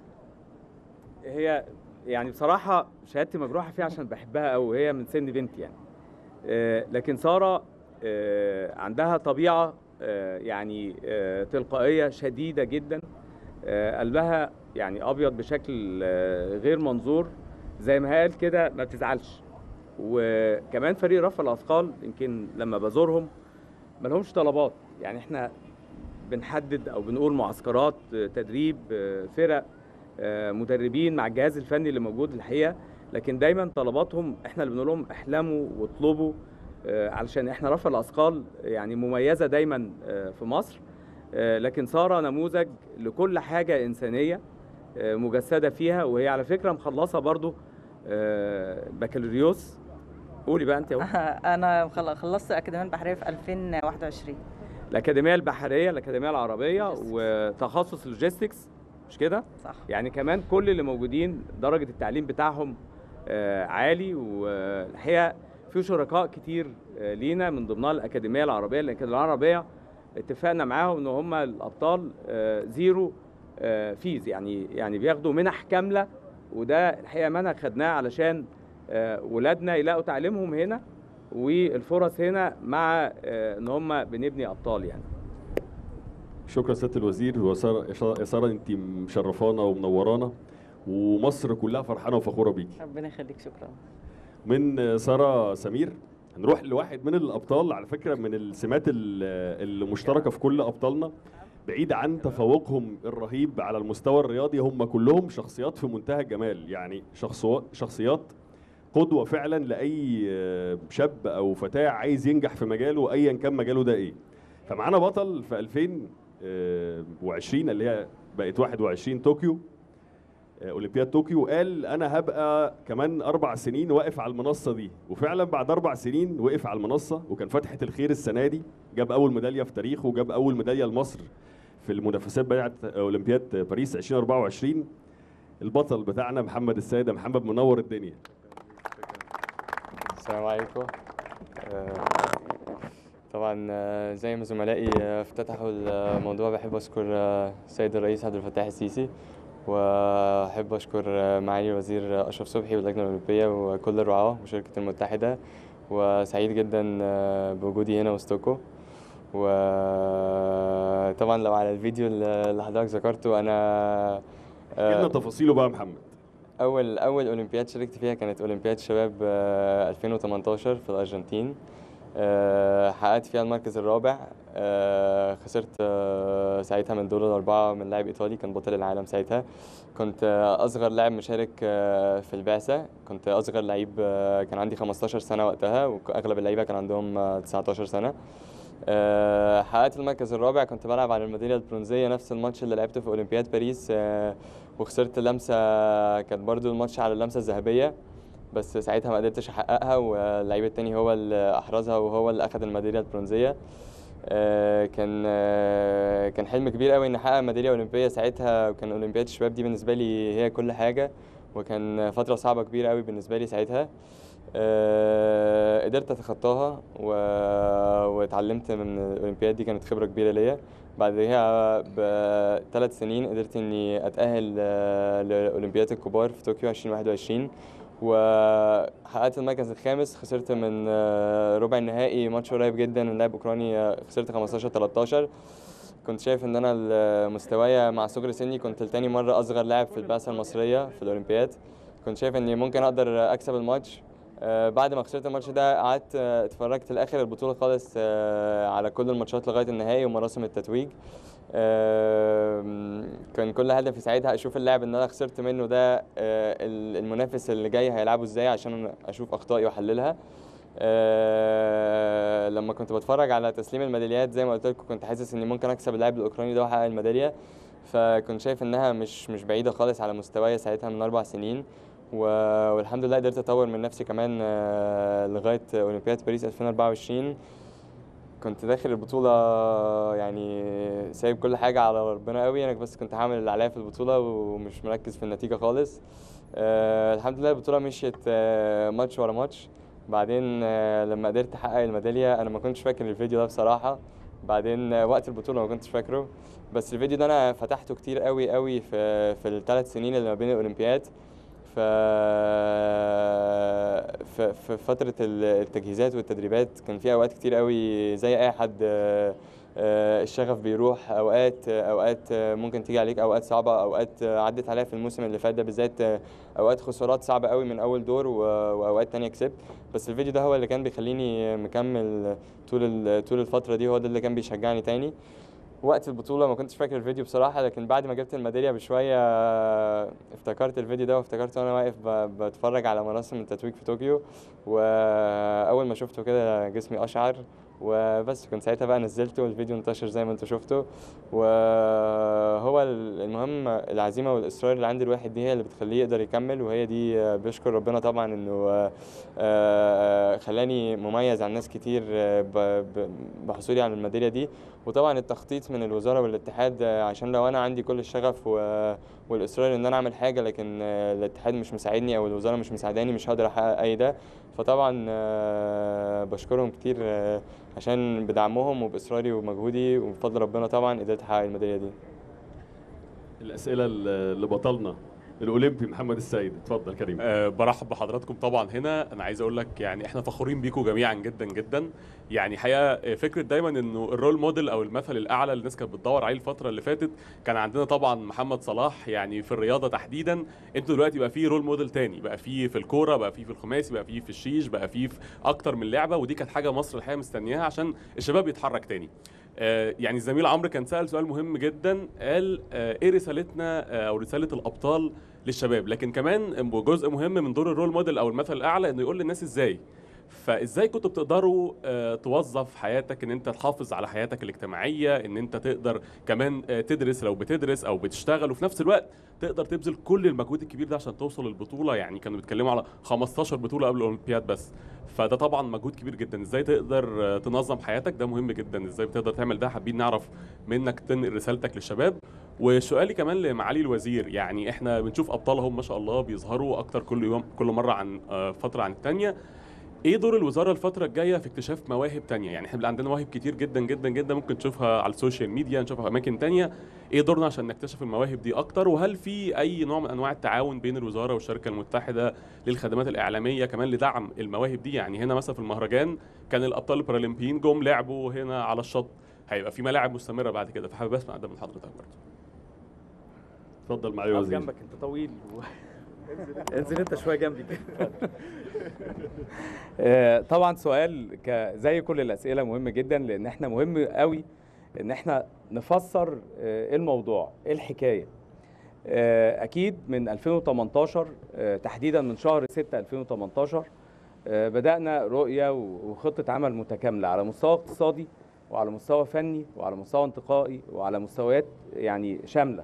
Speaker 2: هي يعني بصراحه شهادتي مجروحه فيها عشان بحبها قوي وهي من سن بنتي يعني آه، لكن ساره آه، عندها طبيعه آه، يعني آه، تلقائيه شديده جدا آه، قلبها يعني ابيض بشكل آه، غير منظور زي ما قال كده ما بتزعلش وكمان فريق رفع الاثقال يمكن لما بزورهم ما لهمش طلبات يعني احنا بنحدد او بنقول معسكرات آه، تدريب آه، فرق آه، مدربين مع الجهاز الفني اللي موجود الحقيقه لكن دايما طلباتهم احنا اللي بنقول لهم احلموا واطلبوا آه، علشان احنا رفع الاثقال يعني مميزه دايما آه، في مصر آه، لكن ساره نموذج لكل حاجه انسانيه آه، مجسده فيها وهي على فكره مخلصه برضو آه، بكالوريوس قولي بقى انت اهو
Speaker 5: انا خل- خلصت اكاديميه البحريه في 2021
Speaker 2: الاكاديميه البحريه الاكاديميه العربيه وتخصص لوجيستكس مش كده
Speaker 5: صح
Speaker 2: يعني كمان كل اللي موجودين درجه التعليم بتاعهم آه، عالي والحقيقه في شركاء كتير آه، لينا من ضمنها الاكاديميه العربيه الاكاديميه العربيه اتفقنا معاهم ان هم الابطال آه، زيرو آه، فيز يعني يعني بياخدوا منح كامله وده الحقيقه منح خدناه علشان آه، ولادنا يلاقوا تعليمهم هنا والفرص هنا مع آه، ان هم بنبني ابطال يعني
Speaker 1: شكرا سياده الوزير وساره يا ساره انت مشرفانا ومنورانا ومصر كلها فرحانه وفخوره بيكي
Speaker 5: ربنا يخليك شكرا
Speaker 1: من ساره سمير هنروح لواحد من الابطال على فكره من السمات ال- المشتركه في كل ابطالنا بعيد عن تفوقهم الرهيب على المستوى الرياضي هم كلهم شخصيات في منتهى الجمال يعني شخصو- شخصيات قدوه فعلا لاي شاب او فتاه عايز ينجح في مجاله ايا كان مجاله ده ايه فمعانا بطل في 2020 اللي هي بقت 21 طوكيو آه، اولمبياد طوكيو قال انا هبقى كمان اربع سنين واقف على المنصه دي وفعلا بعد اربع سنين وقف على المنصه وكان فتحه الخير السنه دي جاب اول ميداليه في تاريخه وجاب اول ميداليه لمصر في المنافسات بتاعت اولمبياد باريس 2024 البطل بتاعنا محمد السيد محمد منور الدنيا
Speaker 8: السلام عليكم آه، طبعا آه، زي ما زملائي آه، افتتحوا الموضوع بحب اشكر آه، السيد الرئيس عبد الفتاح السيسي واحب اشكر آه، معالي الوزير اشرف صبحي واللجنه الاولمبيه وكل الرعاه وشركه المتحده وسعيد جدا آه، بوجودي هنا وسطكم وطبعا لو على الفيديو اللي حضرتك ذكرته انا آه،
Speaker 1: احكي لنا تفاصيله بقى يا محمد
Speaker 8: اول اول اولمبياد شاركت فيها كانت اولمبياد شباب آه، 2018 في الارجنتين آه، حققت فيها المركز الرابع آه، خسرت آه، ساعتها من دور الأربعة من لاعب إيطالي كان بطل العالم ساعتها كنت آه، أصغر لاعب مشارك آه، في البعثة كنت أصغر لعيب آه، كان عندي 15 سنة وقتها وأغلب اللعيبة كان عندهم آه، 19 سنة آه، حققت المركز الرابع كنت بلعب على الميدالية البرونزية نفس الماتش اللي لعبته في أولمبياد باريس آه، وخسرت لمسة كانت برضو الماتش على اللمسة الذهبية بس ساعتها ما قدرتش احققها واللعيب التاني هو اللي احرزها وهو اللي اخذ الميداليه البرونزيه آه، كان آه، كان حلم كبير قوي اني احقق ميداليه اولمبيه ساعتها وكان اولمبياد الشباب دي بالنسبه لي هي كل حاجه وكان فتره صعبه كبيره قوي بالنسبه لي ساعتها آه، قدرت اتخطاها و... واتعلمت من الاولمبياد دي كانت خبره كبيره ليا بعدها بثلاث سنين قدرت اني اتاهل آه، لاولمبياد الكبار في طوكيو 2021 وحققت المركز الخامس خسرت من آه، ربع النهائي ماتش قريب جدا من لاعب اوكراني آه، خسرت 15 13 كنت شايف ان انا ال- مستوايا مع صغر سني كنت لتاني مره اصغر لاعب في البعثه المصريه في الاولمبياد كنت شايف اني ممكن اقدر اكسب الماتش آه، بعد ما خسرت الماتش ده قعدت آه، اتفرجت لاخر البطوله خالص آه، على كل الماتشات لغايه النهائي ومراسم التتويج آم، كان كل هدفي ساعتها اشوف اللاعب ان انا خسرت منه ده آه، ال- المنافس اللي جاي هيلعبه ازاي عشان اشوف اخطائي واحللها آه، لما كنت بتفرج على تسليم الميداليات زي ما قلت لكم كنت حاسس اني ممكن اكسب اللاعب الاوكراني ده واحقق الميداليه فكنت شايف انها مش مش بعيده خالص على مستواي ساعتها من اربع سنين و- والحمد لله قدرت اطور من نفسي كمان آه، لغايه اولمبياد باريس 2024 كنت داخل البطولة يعني سايب كل حاجة على ربنا قوي أنا بس كنت هعمل اللي عليا في البطولة ومش مركز في النتيجة خالص آه الحمد لله البطولة مشيت آه ماتش ورا ماتش بعدين آه لما قدرت أحقق الميدالية أنا ما كنتش فاكر الفيديو ده بصراحة بعدين آه وقت البطولة ما كنتش فاكره بس الفيديو ده أنا فتحته كتير قوي قوي في في الثلاث سنين اللي ما بين الأولمبياد ف في في فترة ال- التجهيزات والتدريبات كان في أوقات كتير قوي زي أي حد آه، آه، الشغف بيروح اوقات اوقات ممكن تيجي عليك اوقات صعبه اوقات عدت عليا في الموسم اللي فات ده بالذات اوقات خسارات صعبه قوي من اول دور و- واوقات تانية كسبت بس الفيديو ده هو اللي كان بيخليني مكمل طول ال- طول الفتره دي هو ده اللي كان بيشجعني تاني وقت البطولة ما كنتش فاكر الفيديو بصراحة لكن بعد ما جبت الميدالية بشوية افتكرت الفيديو ده وافتكرت وانا واقف ب- بتفرج على مراسم التتويج في طوكيو واول ما شفته كده جسمي اشعر وبس كنت ساعتها بقى نزلته والفيديو انتشر زي ما انتوا شفتوا وهو ال- المهم العزيمة والإصرار اللي عند الواحد دي هي اللي بتخليه يقدر يكمل وهي دي بيشكر ربنا طبعا انه آه، خلاني مميز عن ناس كتير آه، ب- ب- بحصولي على الميدالية دي وطبعا التخطيط من الوزاره والاتحاد آه، عشان لو انا عندي كل الشغف و- والاصرار ان انا اعمل حاجه لكن آه، الاتحاد مش مساعدني او الوزاره مش مساعداني مش هقدر احقق اي ده فطبعا آه، بشكرهم كتير آه، عشان بدعمهم وباصراري ومجهودي وبفضل ربنا طبعا قدرت احقق الميداليه دي
Speaker 1: الاسئله ل- لبطلنا الاولمبي محمد السيد اتفضل كريم
Speaker 9: أه برحب بحضراتكم طبعا هنا انا عايز اقول لك يعني احنا فخورين بيكم جميعا جدا جدا يعني حقيقه فكره دايما انه الرول موديل او المثل الاعلى اللي الناس كانت بتدور عليه الفتره اللي فاتت كان عندنا طبعا محمد صلاح يعني في الرياضه تحديدا انتوا دلوقتي بقى في رول موديل تاني بقى في في الكوره بقى في في الخماسي بقى في في الشيش بقى في في اكتر من لعبه ودي كانت حاجه مصر الحقيقه مستنياها عشان الشباب يتحرك تاني آه، يعني الزميل عمرو كان سأل سؤال مهم جدا قال آه، ايه رسالتنا آه، او رساله الابطال للشباب لكن كمان جزء مهم من دور الرول موديل او المثل الاعلى انه يقول للناس ازاي فازاي كنتوا بتقدروا آه، توظف حياتك ان انت تحافظ على حياتك الاجتماعيه ان انت تقدر كمان آه، تدرس لو بتدرس او بتشتغل وفي نفس الوقت تقدر تبذل كل المجهود الكبير ده عشان توصل للبطوله يعني كانوا بيتكلموا على 15 بطوله قبل الاولمبياد بس فده طبعا مجهود كبير جدا ازاي تقدر آه، تنظم حياتك ده مهم جدا ازاي بتقدر تعمل ده حابين نعرف منك تنقل رسالتك للشباب وسؤالي كمان لمعالي الوزير يعني احنا بنشوف ابطالهم ما شاء الله بيظهروا اكتر كل يوم كل مره عن آه، فتره عن الثانيه ايه دور الوزاره الفتره الجايه في اكتشاف مواهب تانية يعني احنا بيبقى عندنا مواهب كتير جدا جدا جدا ممكن تشوفها على السوشيال ميديا نشوفها في اماكن تانية ايه دورنا عشان نكتشف المواهب دي اكتر وهل في اي نوع من انواع التعاون بين الوزاره والشركه المتحده للخدمات الاعلاميه كمان لدعم المواهب دي يعني هنا مثلا في المهرجان كان الابطال البارالمبيين جم لعبوا هنا على الشط هيبقى في ملاعب مستمره بعد كده فحابب اسمع ده من حضرتك برضه
Speaker 1: اتفضل معالي
Speaker 2: اقف
Speaker 1: الوزير
Speaker 2: جنبك انت طويل و... انزل انت شويه جنبي كده آه، طبعا سؤال ك- زي كل الاسئله مهم جدا لان احنا مهم قوي ان احنا نفسر آه، ايه الموضوع ايه الحكايه آه، اكيد من 2018 آه، تحديدا من شهر 6 2018 آه، بدانا رؤيه و- وخطه عمل متكامله على مستوى اقتصادي وعلى مستوى فني وعلى مستوى انتقائي وعلى مستويات يعني شامله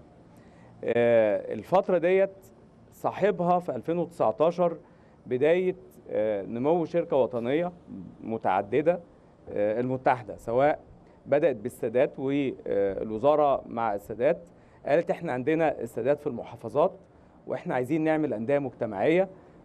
Speaker 2: آه، الفتره ديت صاحبها في 2019 بدايه آه، نمو شركه وطنيه متعدده آه، المتحده سواء بدات بالسادات والوزاره مع السادات قالت احنا عندنا السادات في المحافظات واحنا عايزين نعمل انديه مجتمعيه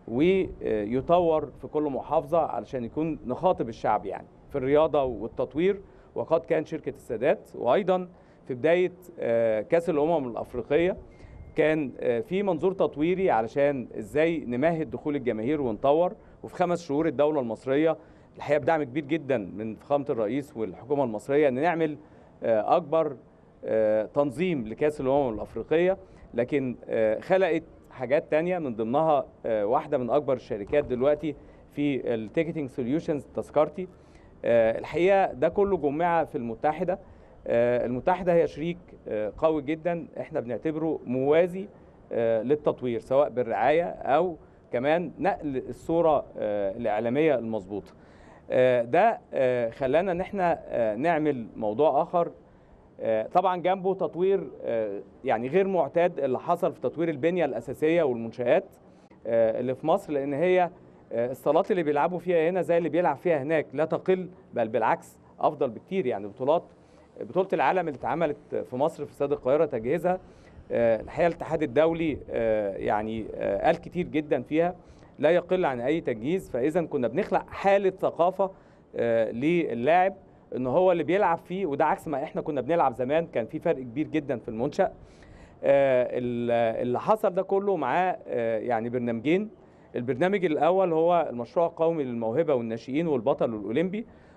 Speaker 2: ويطور في كل محافظه علشان يكون نخاطب الشعب يعني في الرياضه والتطوير وقد كان شركه السادات وايضا في بدايه آه، كاس الامم الافريقيه كان آه، في منظور تطويري علشان ازاي نمهد دخول الجماهير ونطور وفي خمس شهور الدوله المصريه الحقيقه بدعم كبير جدا من فخامه الرئيس والحكومه المصريه ان نعمل آه، اكبر آه، تنظيم لكاس الامم الافريقيه لكن آه، خلقت حاجات تانية من ضمنها آه، واحده من اكبر الشركات دلوقتي في التيكتنج سوليوشنز تذكرتي آه، الحقيقه ده كله جمع في المتحده آه، المتحده هي شريك آه، قوي جدا احنا بنعتبره موازي آه، للتطوير سواء بالرعايه او كمان نقل الصوره آه، الاعلاميه المظبوطه آه، ده آه، خلانا ان احنا آه، نعمل موضوع اخر آه، طبعا جنبه تطوير آه، يعني غير معتاد اللي حصل في تطوير البنيه الاساسيه والمنشات آه، اللي في مصر لان هي آه، الصالات اللي بيلعبوا فيها هنا زي اللي بيلعب فيها هناك لا تقل بل بالعكس افضل بكتير يعني بطولات بطوله العالم اللي اتعملت في مصر في استاد القاهره تجهيزها آه، الحقيقه الاتحاد الدولي آه، يعني آه، قال كتير جدا فيها لا يقل عن اي تجهيز فاذا كنا بنخلق حاله ثقافه آه، للاعب ان هو اللي بيلعب فيه وده عكس ما احنا كنا بنلعب زمان كان في فرق كبير جدا في المنشأ آه، ال- اللي حصل ده كله معاه آه، يعني برنامجين البرنامج الاول هو المشروع القومي للموهبه والناشئين والبطل الاولمبي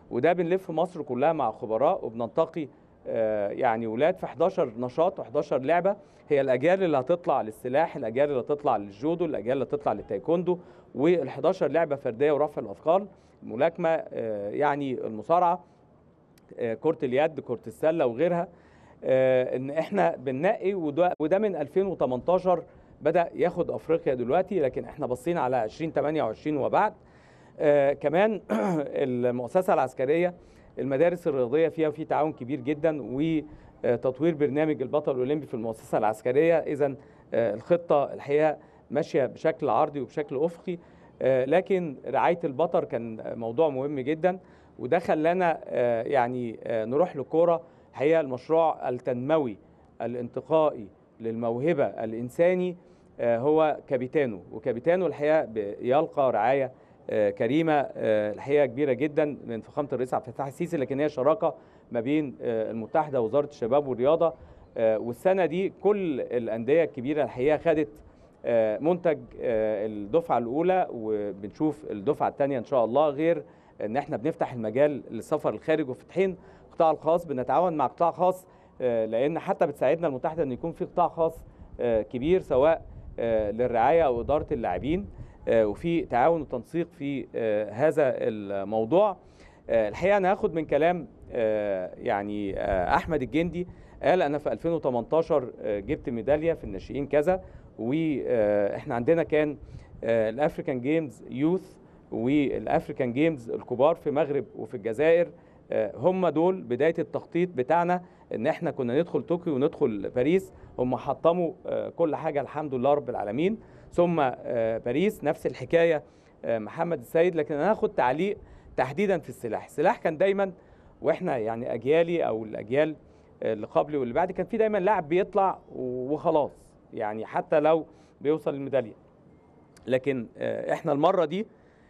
Speaker 2: وده بنلف مصر كلها مع خبراء وبننتقي آه، يعني ولاد في 11 نشاط و11 لعبه هي الاجيال اللي هتطلع للسلاح الاجيال اللي هتطلع للجودو الاجيال اللي هتطلع للتايكوندو وال11 لعبه فرديه ورفع الاثقال الملاكمه آه، يعني المصارعه آه، كره اليد كره السله وغيرها آه، ان احنا بننقي وده, وده من 2018 بدا ياخد افريقيا دلوقتي لكن احنا باصين على 2028 وبعد آه، كمان المؤسسه العسكريه المدارس الرياضيه فيها في تعاون كبير جدا وتطوير برنامج البطل الاولمبي في المؤسسه العسكريه اذا الخطه الحقيقه ماشيه بشكل عرضي وبشكل افقي آه، لكن رعايه البطل كان موضوع مهم جدا وده خلانا آه، يعني آه، نروح لكوره الحقيقه المشروع التنموي الانتقائي للموهبه الانساني آه، هو كابيتانو وكابيتانو الحقيقه بيلقى رعايه آه، كريمه آه، الحقيقه كبيره جدا من فخامه الرئيس عبد الفتاح السيسي لكن هي شراكه ما بين آه، المتحده ووزاره الشباب والرياضه آه، والسنه دي كل الانديه الكبيره الحقيقه خدت آه، منتج آه، الدفعه الاولى وبنشوف الدفعه الثانيه ان شاء الله غير ان احنا بنفتح المجال للسفر الخارج وفاتحين القطاع الخاص بنتعاون مع قطاع خاص آه، لان حتى بتساعدنا المتحده ان يكون في قطاع خاص آه، كبير سواء آه، للرعايه او اداره اللاعبين آه، وفي تعاون وتنسيق في آه، هذا الموضوع آه، الحقيقه انا هاخد من كلام آه، يعني آه، احمد الجندي قال انا في 2018 آه، جبت ميداليه في الناشئين كذا واحنا عندنا كان آه، الافريكان جيمز يوث والافريكان جيمز الكبار في المغرب وفي الجزائر آه، هم دول بدايه التخطيط بتاعنا ان احنا كنا ندخل طوكيو وندخل باريس هم حطموا آه، كل حاجه الحمد لله رب العالمين ثم آه، باريس نفس الحكايه آه، محمد السيد لكن انا هاخد تعليق تحديدا في السلاح السلاح كان دايما واحنا يعني اجيالي او الاجيال اللي قبلي واللي بعدي كان في دايما لاعب بيطلع وخلاص يعني حتى لو بيوصل للميداليه لكن آه، احنا المره دي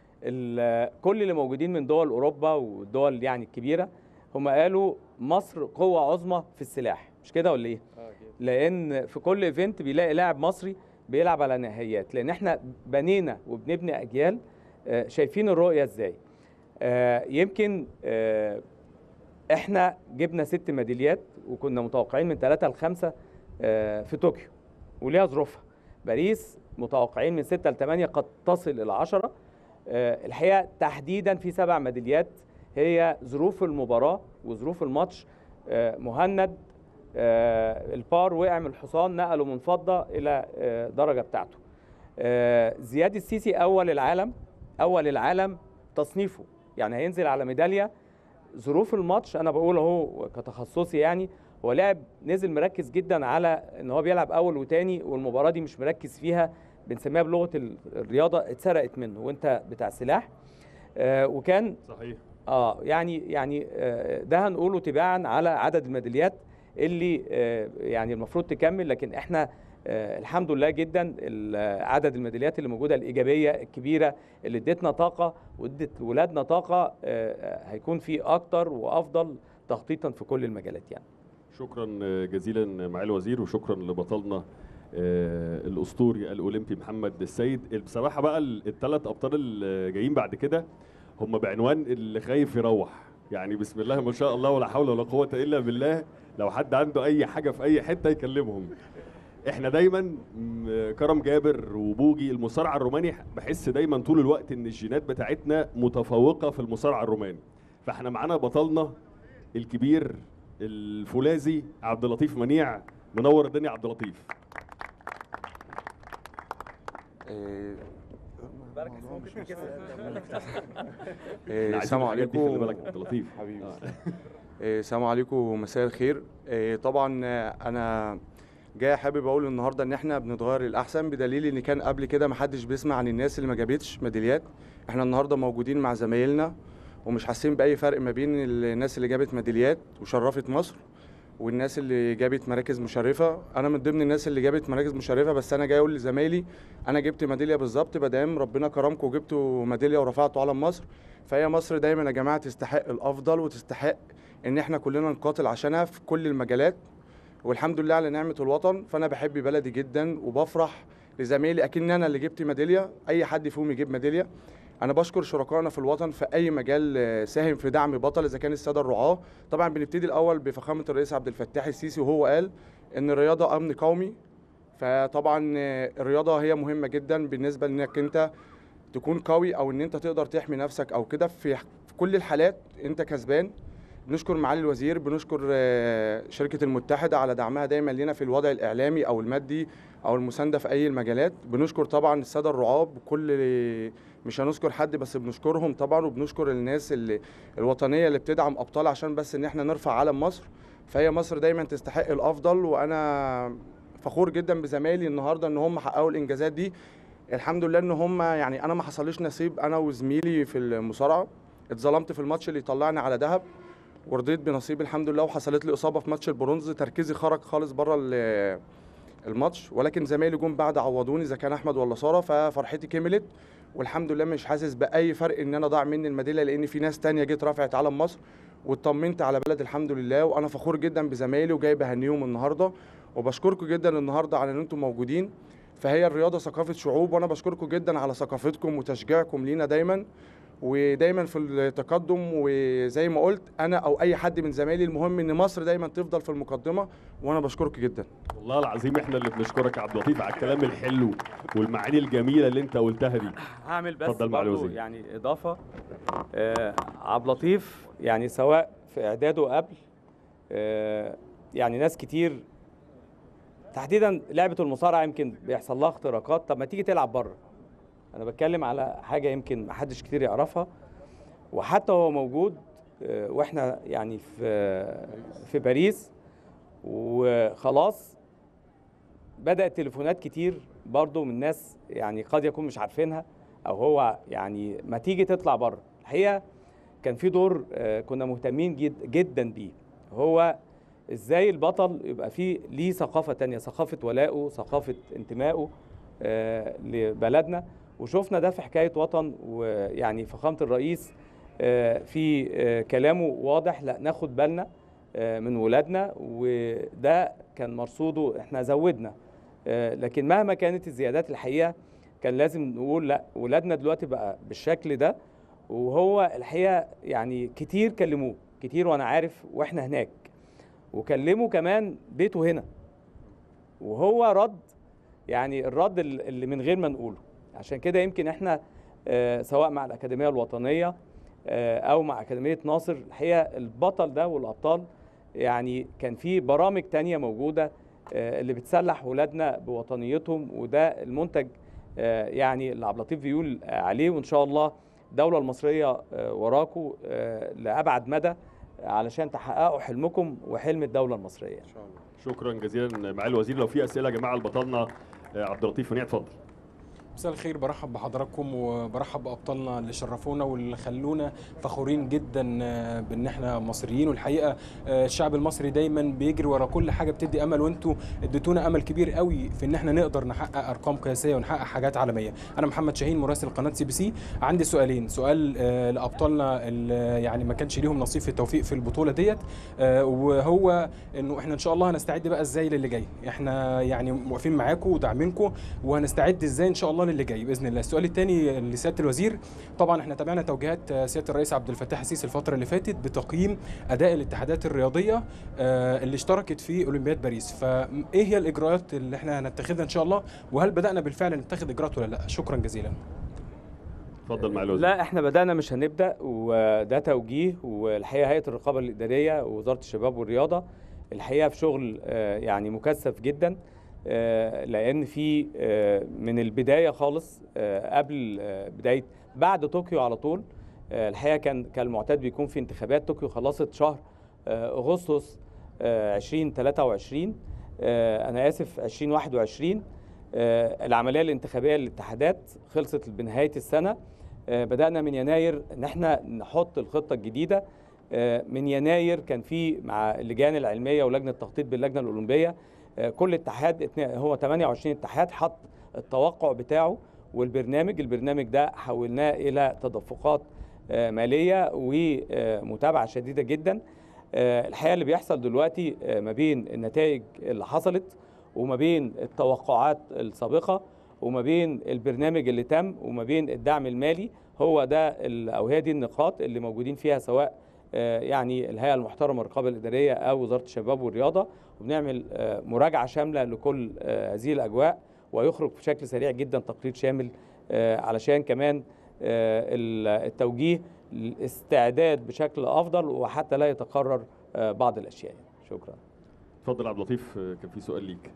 Speaker 2: ال- كل اللي موجودين من دول اوروبا والدول يعني الكبيره هم قالوا مصر قوه عظمى في السلاح مش كده ولا ايه لان في كل ايفنت بيلاقي لاعب مصري بيلعب على نهائيات لان احنا بنينا وبنبني اجيال آه، شايفين الرؤيه ازاي آه، يمكن آه، احنا جبنا ست ميداليات وكنا متوقعين من ثلاثة لخمسة آه، في طوكيو وليها ظروفها باريس متوقعين من ستة لثمانية قد تصل إلى عشرة آه، الحقيقة تحديدا في سبع ميداليات هي ظروف المباراة وظروف الماتش آه، مهند آه، البار وقع من الحصان نقله من فضة إلى آه، درجة بتاعته آه، زياد السيسي أول العالم أول العالم تصنيفه يعني هينزل على ميدالية ظروف الماتش انا بقول اهو كتخصصي يعني هو لاعب نزل مركز جدا على ان هو بيلعب اول وتاني والمباراه دي مش مركز فيها بنسميها بلغه ال- الرياضه اتسرقت منه وانت بتاع سلاح آه وكان
Speaker 1: صحيح
Speaker 2: اه يعني يعني آه ده هنقوله تباعا على عدد الميداليات اللي آه يعني المفروض تكمل لكن احنا آه الحمد لله جدا ال- عدد الميداليات اللي موجوده الايجابيه الكبيره اللي ادتنا طاقه وادت ولادنا طاقه آه، آه، هيكون في اكتر وافضل تخطيطا في كل المجالات يعني
Speaker 1: شكرا جزيلا معالي الوزير وشكرا لبطلنا آه، الاسطوري الاولمبي محمد السيد بصراحه بقى الثلاث ابطال اللي جايين بعد كده هم بعنوان اللي خايف يروح يعني بسم الله ما شاء الله ولا حول ولا قوه الا بالله لو حد عنده اي حاجه في اي حته يكلمهم احنا دايما م- كرم جابر وبوجي المصارع الروماني بحس دايما طول الوقت ان الجينات بتاعتنا متفوقه في المصارع الروماني فاحنا معانا بطلنا الكبير الفولاذي عبد اللطيف منيع منور الدنيا عبد اللطيف
Speaker 10: إيه،
Speaker 1: إحنا
Speaker 10: السلام
Speaker 1: عايزين الحاجات دي، خلي
Speaker 10: عليكم
Speaker 1: بالك عبد اللطيف
Speaker 10: حبيبي
Speaker 1: آه.
Speaker 10: إيه، السلام عليكم مساء الخير إيه، طبعا آه، انا جاي حابب اقول النهارده ان احنا بنتغير للاحسن بدليل ان كان قبل كده محدش بيسمع عن الناس اللي ما جابتش ميداليات احنا النهارده موجودين مع زمايلنا ومش حاسين باي فرق ما بين الناس اللي جابت ميداليات وشرفت مصر والناس اللي جابت مراكز مشرفه انا من ضمن الناس اللي جابت مراكز مشرفه بس انا جاي اقول لزمايلي انا جبت ميداليه بالظبط مادام ربنا كرمكم وجبتوا ميداليه ورفعتوا علم مصر فهي مصر دايما يا جماعه تستحق الافضل وتستحق ان احنا كلنا نقاتل عشانها في كل المجالات والحمد لله على نعمه الوطن فانا بحب بلدي جدا وبفرح لزمايلي اكن انا اللي جبت ميداليه اي حد فيهم يجيب ميداليه انا بشكر شركائنا في الوطن في اي مجال آه، ساهم في دعم بطل اذا كان الساده الرعاه طبعا بنبتدي الاول بفخامه الرئيس عبد الفتاح السيسي وهو قال ان الرياضه امن قومي فطبعا آه، الرياضه هي مهمه جدا بالنسبه لانك انت تكون قوي او ان انت تقدر تحمي نفسك او كده في في كل الحالات انت كسبان بنشكر معالي الوزير بنشكر آه، شركه المتحده على دعمها دايما لنا في الوضع الاعلامي او المادي او المسانده في اي المجالات بنشكر طبعا الساده الرعاه بكل مش هنذكر حد بس بنشكرهم طبعا وبنشكر الناس اللي الوطنيه اللي بتدعم ابطال عشان بس ان احنا نرفع علم مصر فهي مصر دايما تستحق الافضل وانا فخور جدا بزمايلي النهارده ان هم حققوا الانجازات دي الحمد لله ان هم يعني انا ما حصليش نصيب انا وزميلي في المصارعه اتظلمت في الماتش اللي طلعني على دهب ورضيت بنصيبي الحمد لله وحصلت لي اصابه في ماتش البرونز تركيزي خرج خالص بره ال- الماتش ولكن زمايلي جم بعد عوضوني اذا كان احمد ولا ساره ففرحتي كملت والحمد لله مش حاسس باي فرق ان انا ضاع مني الميداليه لان في ناس تانية جت رفعت علم مصر واطمنت على بلد الحمد لله وانا فخور جدا بزمايلي وجاي بهنيهم النهارده وبشكركم جدا النهارده على ان انتم موجودين فهي الرياضه ثقافه شعوب وانا بشكركم جدا على ثقافتكم وتشجيعكم لينا دايما ودايما في التقدم وزي ما قلت انا او اي حد من زمايلي المهم ان مصر دايما تفضل في المقدمه وانا بشكركم جدا
Speaker 1: والله العظيم احنا اللي بنشكرك يا عبد اللطيف على الكلام الحلو والمعاني الجميله اللي انت قلتها دي
Speaker 2: هعمل بس
Speaker 1: اتفضل معالي
Speaker 2: برضو
Speaker 1: الوزير.
Speaker 2: يعني اضافه آه عبد اللطيف يعني سواء في اعداده قبل آه يعني ناس كتير تحديدا لعبه المصارعه يمكن بيحصل لها اختراقات طب ما تيجي تلعب بره انا بتكلم على حاجه يمكن ما حدش كتير يعرفها وحتى هو موجود آه، واحنا يعني في في باريس وخلاص بدات تليفونات كتير برضو من ناس يعني قد يكون مش عارفينها او هو يعني ما تيجي تطلع بره الحقيقه كان في دور آه، كنا مهتمين جد جدا بيه هو ازاي البطل يبقى فيه ليه ثقافه تانية ثقافه ولائه ثقافه انتمائه آه، لبلدنا وشفنا ده في حكايه وطن ويعني فخامه الرئيس آه، في آه، كلامه واضح لا ناخد بالنا آه، من ولادنا وده كان مرصوده احنا زودنا آه، لكن مهما كانت الزيادات الحقيقه كان لازم نقول لا ولادنا دلوقتي بقى بالشكل ده وهو الحقيقه يعني كتير كلموه كتير وانا عارف واحنا هناك وكلموا كمان بيته هنا وهو رد يعني الرد ال- اللي من غير ما نقوله عشان كده يمكن احنا آه، سواء مع الأكاديمية الوطنية آه، أو مع أكاديمية ناصر الحقيقة البطل ده والأبطال يعني كان في برامج تانية موجودة آه، اللي بتسلح ولادنا بوطنيتهم وده المنتج آه، يعني اللي عبد اللطيف بيقول عليه وإن شاء الله الدولة المصرية آه، وراكم آه، لأبعد مدى علشان تحققوا حلمكم وحلم الدولة المصرية
Speaker 1: شكرا جزيلا معالي الوزير لو في اسئله يا جماعه لبطلنا آه، عبد اللطيف منيع اتفضل
Speaker 11: مساء الخير برحب بحضراتكم وبرحب بابطالنا اللي شرفونا واللي خلونا فخورين جدا آه، بان احنا مصريين والحقيقه آه، الشعب المصري دايما بيجري ورا كل حاجه بتدي امل وانتوا اديتونا امل كبير قوي في ان احنا نقدر نحقق ارقام قياسيه ونحقق حاجات عالميه انا محمد شاهين مراسل قناه سي بي سي عندي سؤالين سؤال آه، لابطالنا اللي يعني ما كانش ليهم نصيب في التوفيق في البطوله ديت آه، وهو انه احنا ان شاء الله هنستعد بقى ازاي للي جاي احنا يعني واقفين معاكم وداعمينكم وهنستعد ازاي ان شاء الله للي جاي باذن الله السؤال الثاني لسياده الوزير طبعا احنا تابعنا توجيهات آه، سياده الرئيس عبد الفتاح السيسي الفتره اللي فاتت بتقييم اداء الاتحادات الرياضيه آه، اللي اشتركت في اولمبياد باريس فايه هي الاجراءات اللي احنا هنتخذها ان شاء الله وهل بدانا بالفعل نتخذ اجراءات ولا لا شكرا جزيلا
Speaker 1: اتفضل معالي الوزير
Speaker 2: لا احنا بدأنا مش هنبدأ وده توجيه والحقيقة هيئة الرقابة الإدارية ووزارة الشباب والرياضة الحقيقة في شغل آه، يعني مكثف جدا آه، لأن في آه، من البداية خالص آه، قبل آه، بداية بعد طوكيو على طول آه، الحقيقة كان كالمعتاد بيكون في انتخابات طوكيو خلصت شهر آه، أغسطس آه، 2023 آه، أنا آسف 2021 آه، العملية الانتخابية للاتحادات خلصت بنهاية السنة آه، بدأنا من يناير إن احنا نحط الخطة الجديدة آه، من يناير كان في مع اللجان العلمية ولجنة التخطيط باللجنة الأولمبية آه، كل اتحاد اتنا- هو 28 اتحاد حط التوقع بتاعه والبرنامج البرنامج ده حولناه إلى تدفقات آه، مالية ومتابعة شديدة جدا آه، الحقيقة اللي بيحصل دلوقتي آه، ما بين النتائج اللي حصلت وما بين التوقعات السابقة وما بين البرنامج اللي تم وما بين الدعم المالي هو ده ال- او هي دي النقاط اللي موجودين فيها سواء آه، يعني الهيئه المحترمه الرقابه الاداريه او وزاره الشباب والرياضه وبنعمل آه، مراجعه شامله لكل آه، هذه الاجواء ويخرج بشكل سريع جدا تقرير شامل آه، علشان كمان آه، ال- التوجيه الاستعداد بشكل افضل وحتى لا يتكرر آه، بعض الاشياء شكرا
Speaker 1: اتفضل عبد اللطيف آه، كان في سؤال ليك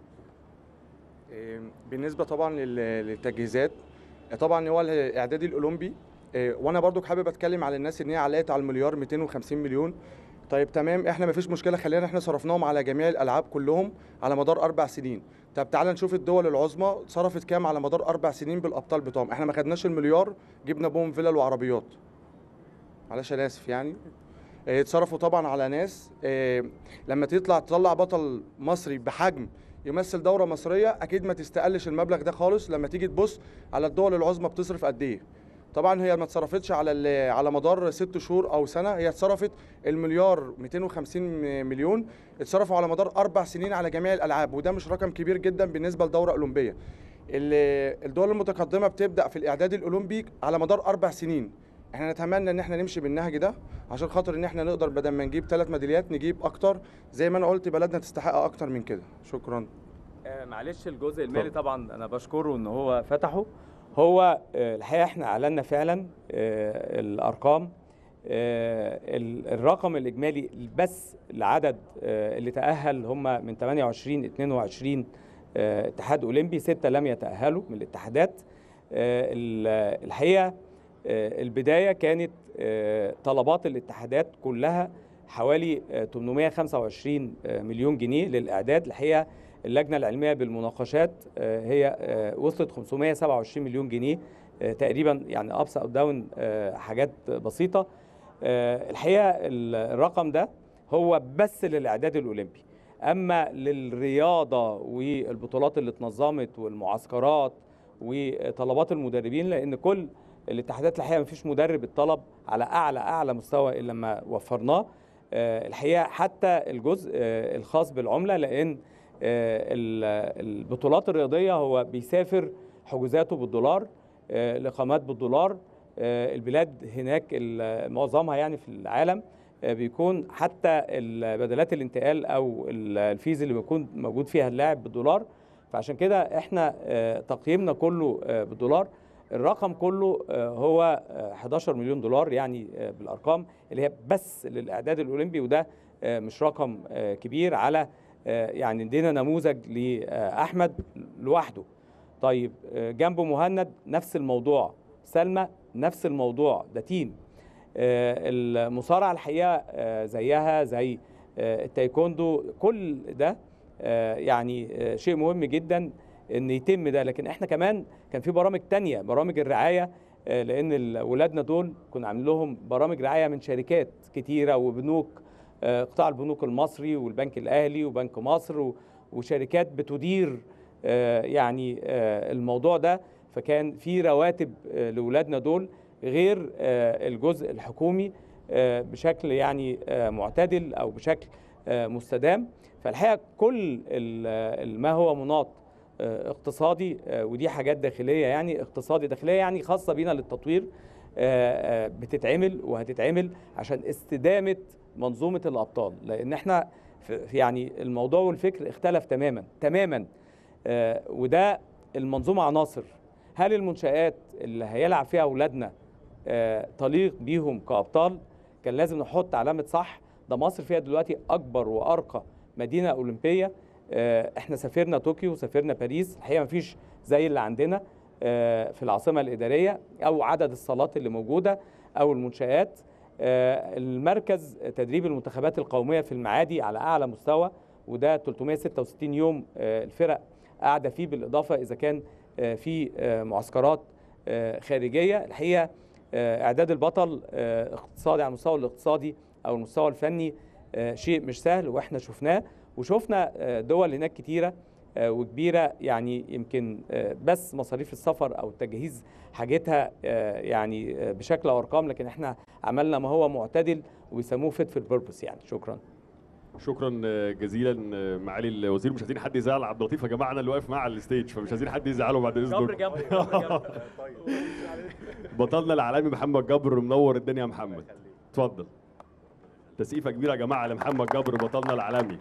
Speaker 10: إيه، بالنسبه طبعا لل- للتجهيزات طبعا هو الاعدادي الاولمبي إيه، وانا برضو حابب اتكلم على الناس ان هي علقت على المليار 250 مليون طيب تمام احنا مفيش مشكله خلينا احنا صرفناهم على جميع الالعاب كلهم على مدار اربع سنين طب تعالى نشوف الدول العظمى صرفت كام على مدار اربع سنين بالابطال بتوعهم احنا ما خدناش المليار جبنا بهم فيلل وعربيات معلش انا اسف يعني إيه، اتصرفوا طبعا على ناس إيه، لما تطلع تطلع بطل مصري بحجم يمثل دوره مصريه اكيد ما تستقلش المبلغ ده خالص لما تيجي تبص على الدول العظمى بتصرف قد ايه طبعا هي ما اتصرفتش على ال- على مدار ست شهور او سنه هي اتصرفت المليار 250 مليون اتصرفوا على مدار اربع سنين على جميع الالعاب وده مش رقم كبير جدا بالنسبه لدوره اولمبيه ال- الدول المتقدمه بتبدا في الاعداد الاولمبي على مدار اربع سنين احنا نتمنى ان احنا نمشي بالنهج ده عشان خاطر ان احنا نقدر بدل ما نجيب ثلاث ميداليات نجيب اكتر زي ما انا قلت بلدنا تستحق اكتر من كده شكرا
Speaker 2: آه، معلش الجزء المالي طبعا انا بشكره ان هو فتحه هو آه، الحقيقه احنا اعلنا فعلا آه، الارقام آه، ال- الرقم الاجمالي بس العدد آه، اللي تاهل هم من 28 22 آه، اتحاد اولمبي سته لم يتاهلوا من الاتحادات آه، ال- الحقيقه آه، البدايه كانت آه، طلبات الاتحادات كلها حوالي آه، 825 آه، مليون جنيه للاعداد الحقيقه اللجنه العلميه بالمناقشات آه، هي آه، وصلت 527 مليون جنيه آه، تقريبا يعني ابس او داون حاجات بسيطه آه، الحقيقه ال- الرقم ده هو بس للاعداد الاولمبي اما للرياضه والبطولات اللي اتنظمت والمعسكرات وطلبات المدربين لان كل الاتحادات الحقيقه مفيش مدرب اتطلب على اعلى اعلى مستوى الا لما وفرناه آه، الحقيقه حتى الجزء آه، الخاص بالعمله لان آه، ال- البطولات الرياضيه هو بيسافر حجوزاته بالدولار آه، الاقامات بالدولار آه، البلاد هناك ال- معظمها يعني في العالم آه، بيكون حتى ال- بدلات الانتقال او ال- الفيز اللي بيكون موجود فيها اللاعب بالدولار فعشان كده احنا آه، تقييمنا كله آه، بالدولار الرقم كله آه، هو آه، 11 مليون دولار يعني آه، بالارقام اللي هي بس للاعداد الاولمبي وده آه، مش رقم آه، كبير على آه، يعني ادينا نموذج لاحمد لوحده طيب آه، جنبه مهند نفس الموضوع سلمى نفس الموضوع ده تيم آه، المصارعه الحقيقه آه، زيها زي آه، التايكوندو كل ده آه، يعني آه، شيء مهم جدا ان يتم ده لكن احنا كمان كان في برامج تانية برامج الرعايه آه، لان ال- ولادنا دول كنا عاملين لهم برامج رعايه من شركات كتيره وبنوك آه، قطاع البنوك المصري والبنك الاهلي وبنك مصر و- وشركات بتدير آه، يعني آه، الموضوع ده فكان في رواتب آه، لاولادنا دول غير آه، الجزء الحكومي آه، بشكل يعني آه، معتدل او بشكل آه، مستدام فالحقيقه كل ال- ال- ما هو مناط آه، اقتصادي آه، ودي حاجات داخليه يعني اقتصادي داخليه يعني خاصه بينا للتطوير آه، آه، بتتعمل وهتتعمل عشان استدامه منظومه الابطال لان احنا في في يعني الموضوع والفكر اختلف تماما تماما آه، وده المنظومه عناصر هل المنشآت اللي هيلعب فيها اولادنا آه، تليق بيهم كابطال كان لازم نحط علامه صح ده مصر فيها دلوقتي اكبر وارقى مدينه اولمبيه آه، احنا سافرنا طوكيو وسافرنا باريس الحقيقه مفيش زي اللي عندنا آه، في العاصمه الاداريه او عدد الصالات اللي موجوده او المنشآت آه، المركز تدريب المنتخبات القوميه في المعادي على اعلى مستوى وده 366 يوم آه، الفرق قاعده فيه بالاضافه اذا كان آه، في آه، معسكرات آه، خارجيه الحقيقه آه، اعداد البطل آه، اقتصادي على المستوى الاقتصادي او المستوى الفني آه، شيء مش سهل واحنا شفناه وشفنا آه، دول هناك كتيره آه، وكبيره يعني يمكن آه، بس مصاريف السفر او تجهيز حاجتها آه، يعني آه، بشكل ارقام لكن احنا عملنا ما هو معتدل وبيسموه فيت في البيربس يعني شكرا
Speaker 1: شكرا جزيلا معالي الوزير مش عايزين حد يزعل عبد اللطيف يا جماعه انا اللي واقف معاه على الستيج فمش عايزين حد يزعله بعد اذنكم بطلنا العالمي محمد جبر منور الدنيا يا محمد اتفضل تسقيفه كبيره يا جماعه لمحمد جبر بطلنا العالمي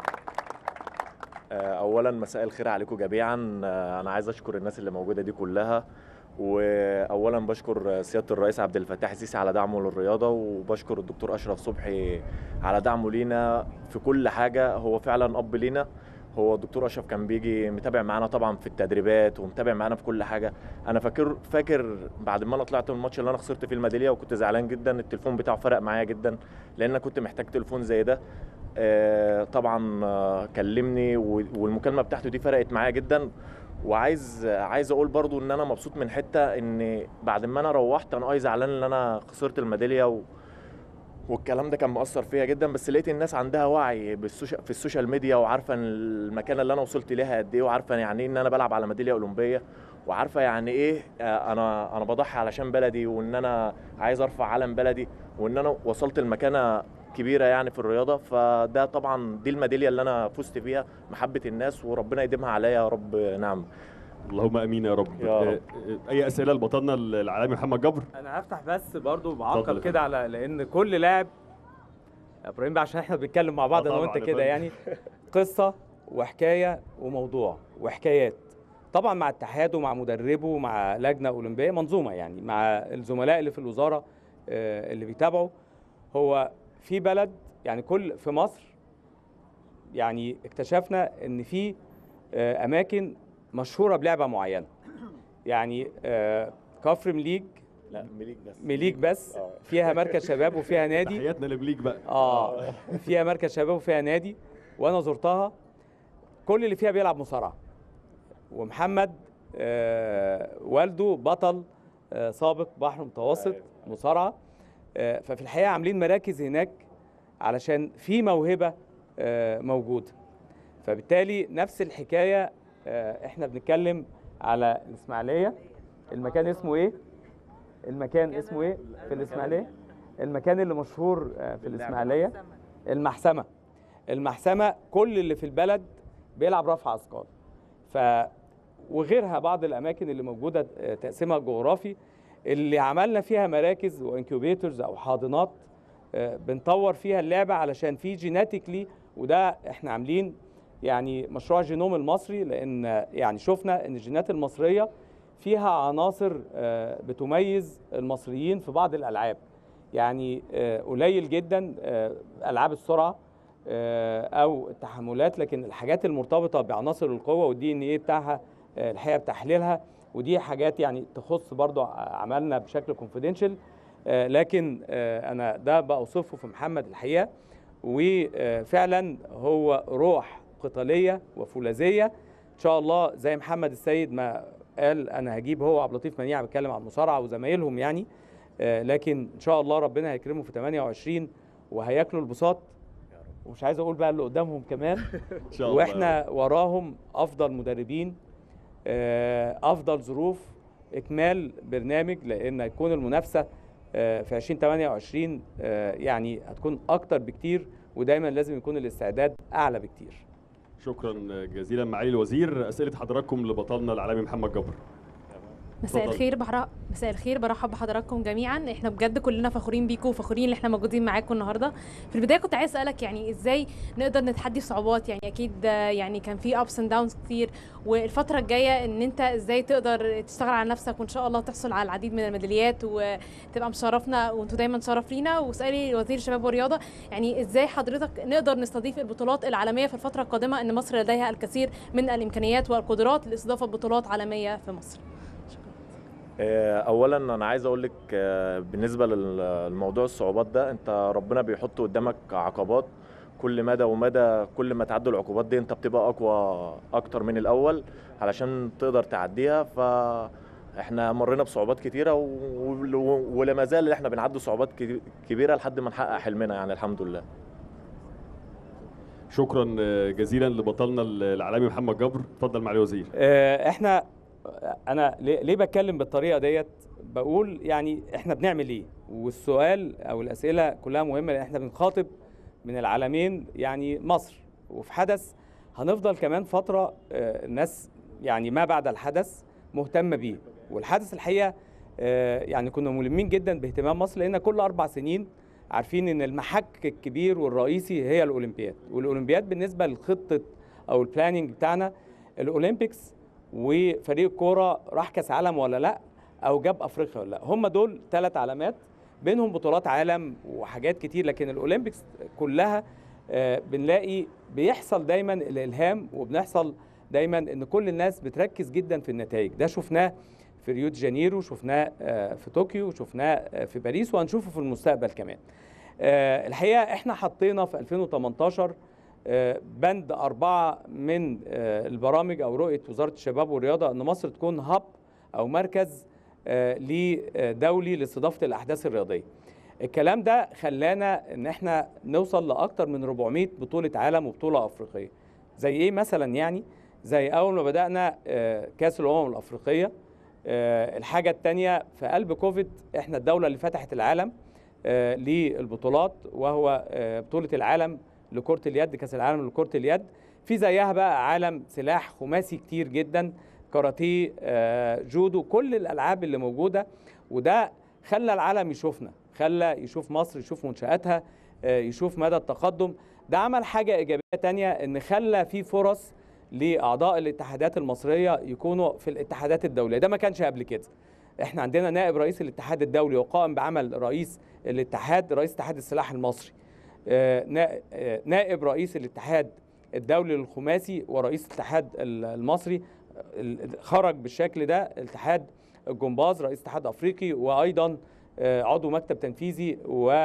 Speaker 12: اولا مساء الخير عليكم جميعا انا عايز اشكر الناس اللي موجوده دي كلها واولا بشكر سياده الرئيس عبد الفتاح السيسي على دعمه للرياضه وبشكر الدكتور اشرف صبحي على دعمه لينا في كل حاجه هو فعلا اب لينا هو الدكتور اشرف كان بيجي متابع معانا طبعا في التدريبات ومتابع معانا في كل حاجه انا فاكر فاكر بعد ما انا طلعت من الماتش اللي انا خسرت فيه الميداليه وكنت زعلان جدا التليفون بتاعه فرق معايا جدا لان انا كنت محتاج تليفون زي ده آه طبعا آه كلمني والمكالمه بتاعته دي فرقت معايا جدا وعايز عايز اقول برضو ان انا مبسوط من حته ان بعد ما انا روحت انا اي زعلان ان انا خسرت الميداليه و... والكلام ده كان مؤثر فيا جدا بس لقيت الناس عندها وعي بالسوشيال في السوشيال ميديا وعارفه المكانه اللي انا وصلت ليها قد ايه وعارفه يعني ايه ان انا بلعب على ميداليه اولمبيه وعارفه يعني ايه انا انا بضحي علشان بلدي وان انا عايز ارفع علم بلدي وان انا وصلت لمكانه كبيره يعني في الرياضه فده طبعا دي الميداليه اللي انا فزت بيها محبه الناس وربنا يديمها عليا يا رب نعم
Speaker 1: اللهم امين يا رب,
Speaker 12: يا رب.
Speaker 1: اي اسئله لبطلنا العالمي محمد جبر
Speaker 2: انا هفتح بس برضو بعقب كده على لان كل لاعب ابراهيم عشان احنا بنتكلم مع بعض انا وانت كده يعني قصه وحكايه وموضوع وحكايات طبعا مع اتحاده ومع مدربه ومع لجنه اولمبيه منظومه يعني مع الزملاء اللي في الوزاره اللي بيتابعوا هو في بلد يعني كل في مصر يعني اكتشفنا ان في اماكن مشهوره بلعبه معينه يعني كفر مليج
Speaker 12: لا مليك بس
Speaker 2: مليك بس فيها مركز شباب وفيها نادي
Speaker 1: تحياتنا لمليك بقى
Speaker 2: اه فيها مركز شباب وفيها نادي وانا زرتها كل اللي فيها بيلعب مصارعه ومحمد آه والده بطل آه سابق بحر متوسط مصارعه آه ففي الحقيقه عاملين مراكز هناك علشان في موهبه آه موجوده فبالتالي نفس الحكايه آه احنا بنتكلم على الاسماعيليه المكان اسمه ايه المكان اسمه ايه في الاسماعيليه المكان اللي مشهور آه في الاسماعيليه المحسمه المحسمه كل اللي في البلد بيلعب رفع اثقال ف وغيرها بعض الاماكن اللي موجوده تقسيمها الجغرافي اللي عملنا فيها مراكز وانكيوبيتورز او حاضنات بنطور فيها اللعبه علشان في جيناتيكلي وده احنا عاملين يعني مشروع الجينوم المصري لان يعني شفنا ان الجينات المصريه فيها عناصر بتميز المصريين في بعض الالعاب يعني قليل جدا العاب السرعه او التحملات لكن الحاجات المرتبطه بعناصر القوه والدي ان ايه بتاعها الحقيقه بتحليلها ودي حاجات يعني تخص برضو عملنا بشكل كونفيدنشال لكن انا ده بوصفه في محمد الحقيقه وفعلا هو روح قتاليه وفولاذيه ان شاء الله زي محمد السيد ما قال انا هجيب هو عبد اللطيف منيع بيتكلم عن المصارعه وزمايلهم يعني لكن ان شاء الله ربنا هيكرمه في 28 وهياكلوا البساط ومش عايز اقول بقى اللي قدامهم كمان
Speaker 1: إن شاء الله
Speaker 2: واحنا وراهم افضل مدربين افضل ظروف اكمال برنامج لان هيكون المنافسه في 2028 يعني هتكون اكتر بكتير ودايما لازم يكون الاستعداد اعلى بكتير
Speaker 1: شكرا جزيلا معالي الوزير اسئله حضراتكم لبطلنا العالمي محمد جبر
Speaker 13: مساء الخير بحر... مساء الخير برحب بحضراتكم جميعا احنا بجد كلنا فخورين بيكم وفخورين ان احنا موجودين معاكم النهارده في البدايه كنت عايز اسالك يعني ازاي نقدر نتحدي صعوبات يعني اكيد يعني كان في ابس اند داونز كتير والفتره الجايه ان انت ازاي تقدر تشتغل على نفسك وان شاء الله تحصل على العديد من الميداليات وتبقى مشرفنا وانتوا دايما شرف لينا واسالي وزير الشباب والرياضه يعني ازاي حضرتك نقدر نستضيف البطولات العالميه في الفتره القادمه ان مصر لديها الكثير من الامكانيات والقدرات لاستضافه بطولات عالميه في مصر
Speaker 12: اولا انا عايز اقول لك بالنسبه للموضوع الصعوبات ده انت ربنا بيحط قدامك عقبات كل مدى ومدى كل ما تعدي العقوبات دي انت بتبقى اقوى اكتر من الاول علشان تقدر تعديها ف احنا مرينا بصعوبات كتيره و... و... ولما زال احنا بنعدي صعوبات كبيره لحد ما نحقق حلمنا يعني الحمد لله
Speaker 1: شكرا جزيلا لبطلنا العالمي محمد جبر اتفضل معالي الوزير
Speaker 2: احنا انا ليه بتكلم بالطريقه ديت بقول يعني احنا بنعمل ايه والسؤال او الاسئله كلها مهمه لان احنا بنخاطب من العالمين يعني مصر وفي حدث هنفضل كمان فتره آه، الناس يعني ما بعد الحدث مهتمه بيه والحدث الحقيقه آه، يعني كنا ملمين جدا باهتمام مصر لان كل اربع سنين عارفين ان المحك الكبير والرئيسي هي الاولمبياد والاولمبياد بالنسبه لخطه او البلاننج بتاعنا الاولمبيكس وفريق الكوره راح كاس عالم ولا لا او جاب افريقيا ولا لا هم دول ثلاث علامات بينهم بطولات عالم وحاجات كتير لكن الاولمبيكس كلها آه، بنلاقي بيحصل دايما الالهام وبنحصل دايما ان كل الناس بتركز جدا في النتائج ده شفناه في ريو دي جانيرو شفناه آه، في طوكيو شفناه آه، في باريس وهنشوفه في المستقبل كمان آه، الحقيقه احنا حطينا في 2018 آه، بند أربعة من آه، البرامج أو رؤية وزارة الشباب والرياضة أن مصر تكون هاب أو مركز آه، لدولي لاستضافة الأحداث الرياضية الكلام ده خلانا ان احنا نوصل لاكتر من 400 بطوله عالم وبطوله افريقيه زي ايه مثلا يعني زي اول ما بدانا آه، كاس الامم الافريقيه آه، الحاجه الثانيه في قلب كوفيد احنا الدوله اللي فتحت العالم آه، للبطولات وهو آه، بطوله العالم لكره اليد كاس العالم لكره اليد في زيها بقى عالم سلاح خماسي كتير جدا كاراتيه آه، جودو كل الالعاب اللي موجوده وده خلى العالم يشوفنا خلى يشوف مصر يشوف منشاتها آه، يشوف مدى التقدم ده عمل حاجه ايجابيه تانية ان خلى في فرص لاعضاء الاتحادات المصريه يكونوا في الاتحادات الدوليه ده ما كانش قبل كده احنا عندنا نائب رئيس الاتحاد الدولي وقائم بعمل رئيس الاتحاد رئيس اتحاد السلاح المصري آه، نا- آه، نائب رئيس الاتحاد الدولي للخماسي ورئيس الاتحاد ال- المصري ال- خرج بالشكل ده الاتحاد الجمباز رئيس اتحاد افريقي وايضا آه، عضو مكتب تنفيذي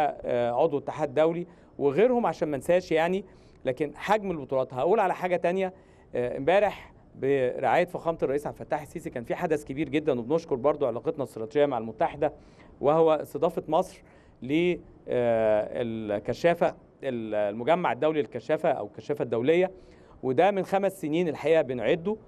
Speaker 2: وعضو اتحاد دولي وغيرهم عشان ما انساش يعني لكن حجم البطولات هقول على حاجه تانية آه، امبارح برعايه فخامه الرئيس عبد الفتاح السيسي كان في حدث كبير جدا وبنشكر برضو علاقتنا الاستراتيجيه مع المتحده وهو استضافه مصر للكشافه المجمع الدولي للكشافه او الكشافه الدوليه وده من خمس سنين الحقيقه بنعده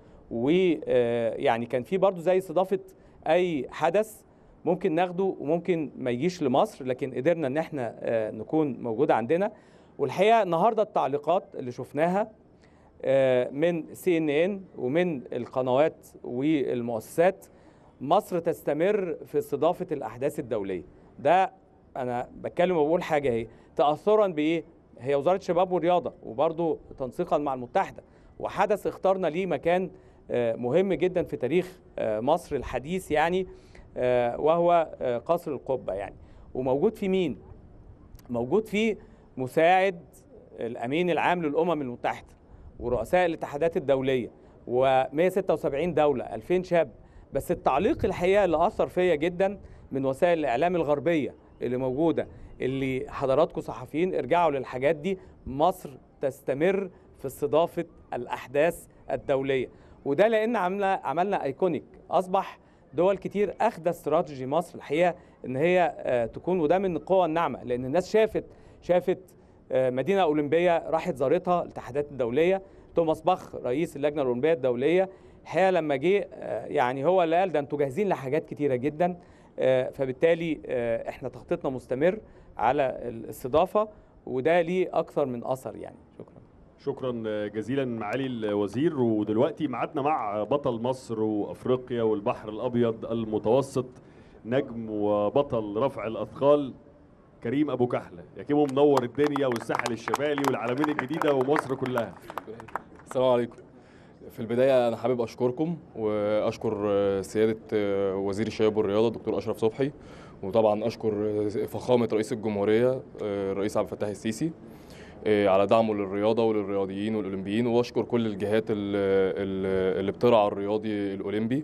Speaker 2: ويعني كان في برضو زي استضافه اي حدث ممكن ناخده وممكن ما يجيش لمصر لكن قدرنا ان احنا آه، نكون موجوده عندنا والحقيقه النهارده التعليقات اللي شفناها آه، من سي ان ان ومن القنوات والمؤسسات مصر تستمر في استضافه الاحداث الدوليه ده انا بتكلم وبقول حاجه اهي تاثرا بايه هي وزاره الشباب والرياضه وبرضه تنسيقا مع المتحده وحدث اخترنا ليه مكان آه، مهم جدا في تاريخ آه، مصر الحديث يعني آه، وهو آه، قصر القبه يعني وموجود في مين موجود فيه مساعد الامين العام للامم المتحده ورؤساء الاتحادات الدوليه و176 دوله 2000 شاب بس التعليق الحقيقه اللي اثر فيا جدا من وسائل الاعلام الغربيه اللي موجوده اللي حضراتكم صحفيين ارجعوا للحاجات دي مصر تستمر في استضافه الاحداث الدوليه وده لان عملنا عملنا ايكونيك اصبح دول كتير اخذ استراتيجي مصر الحقيقه ان هي آه، تكون وده من القوى الناعمه لان الناس شافت شافت آه، مدينه اولمبيه راحت زارتها الاتحادات الدوليه توماس باخ رئيس اللجنه الاولمبيه الدوليه الحقيقه لما جه آه، يعني هو اللي قال ده انتوا جاهزين لحاجات كتيره جدا آه، فبالتالي آه، احنا تخطيطنا مستمر على الاستضافه وده ليه اكثر من اثر يعني شكرا
Speaker 1: شكرا جزيلا معالي الوزير ودلوقتي معادنا مع بطل مصر وافريقيا والبحر الابيض المتوسط نجم وبطل رفع الاثقال كريم ابو كحله يا كيمو منور الدنيا والساحل الشمالي والعلمين الجديده ومصر كلها
Speaker 14: السلام عليكم في البداية أنا حابب أشكركم وأشكر سيادة وزير الشباب والرياضة الدكتور أشرف صبحي وطبعا أشكر فخامة رئيس الجمهورية الرئيس عبد الفتاح السيسي على دعمه للرياضة وللرياضيين والأولمبيين وأشكر كل الجهات ال- اللي بترعى الرياضي الأولمبي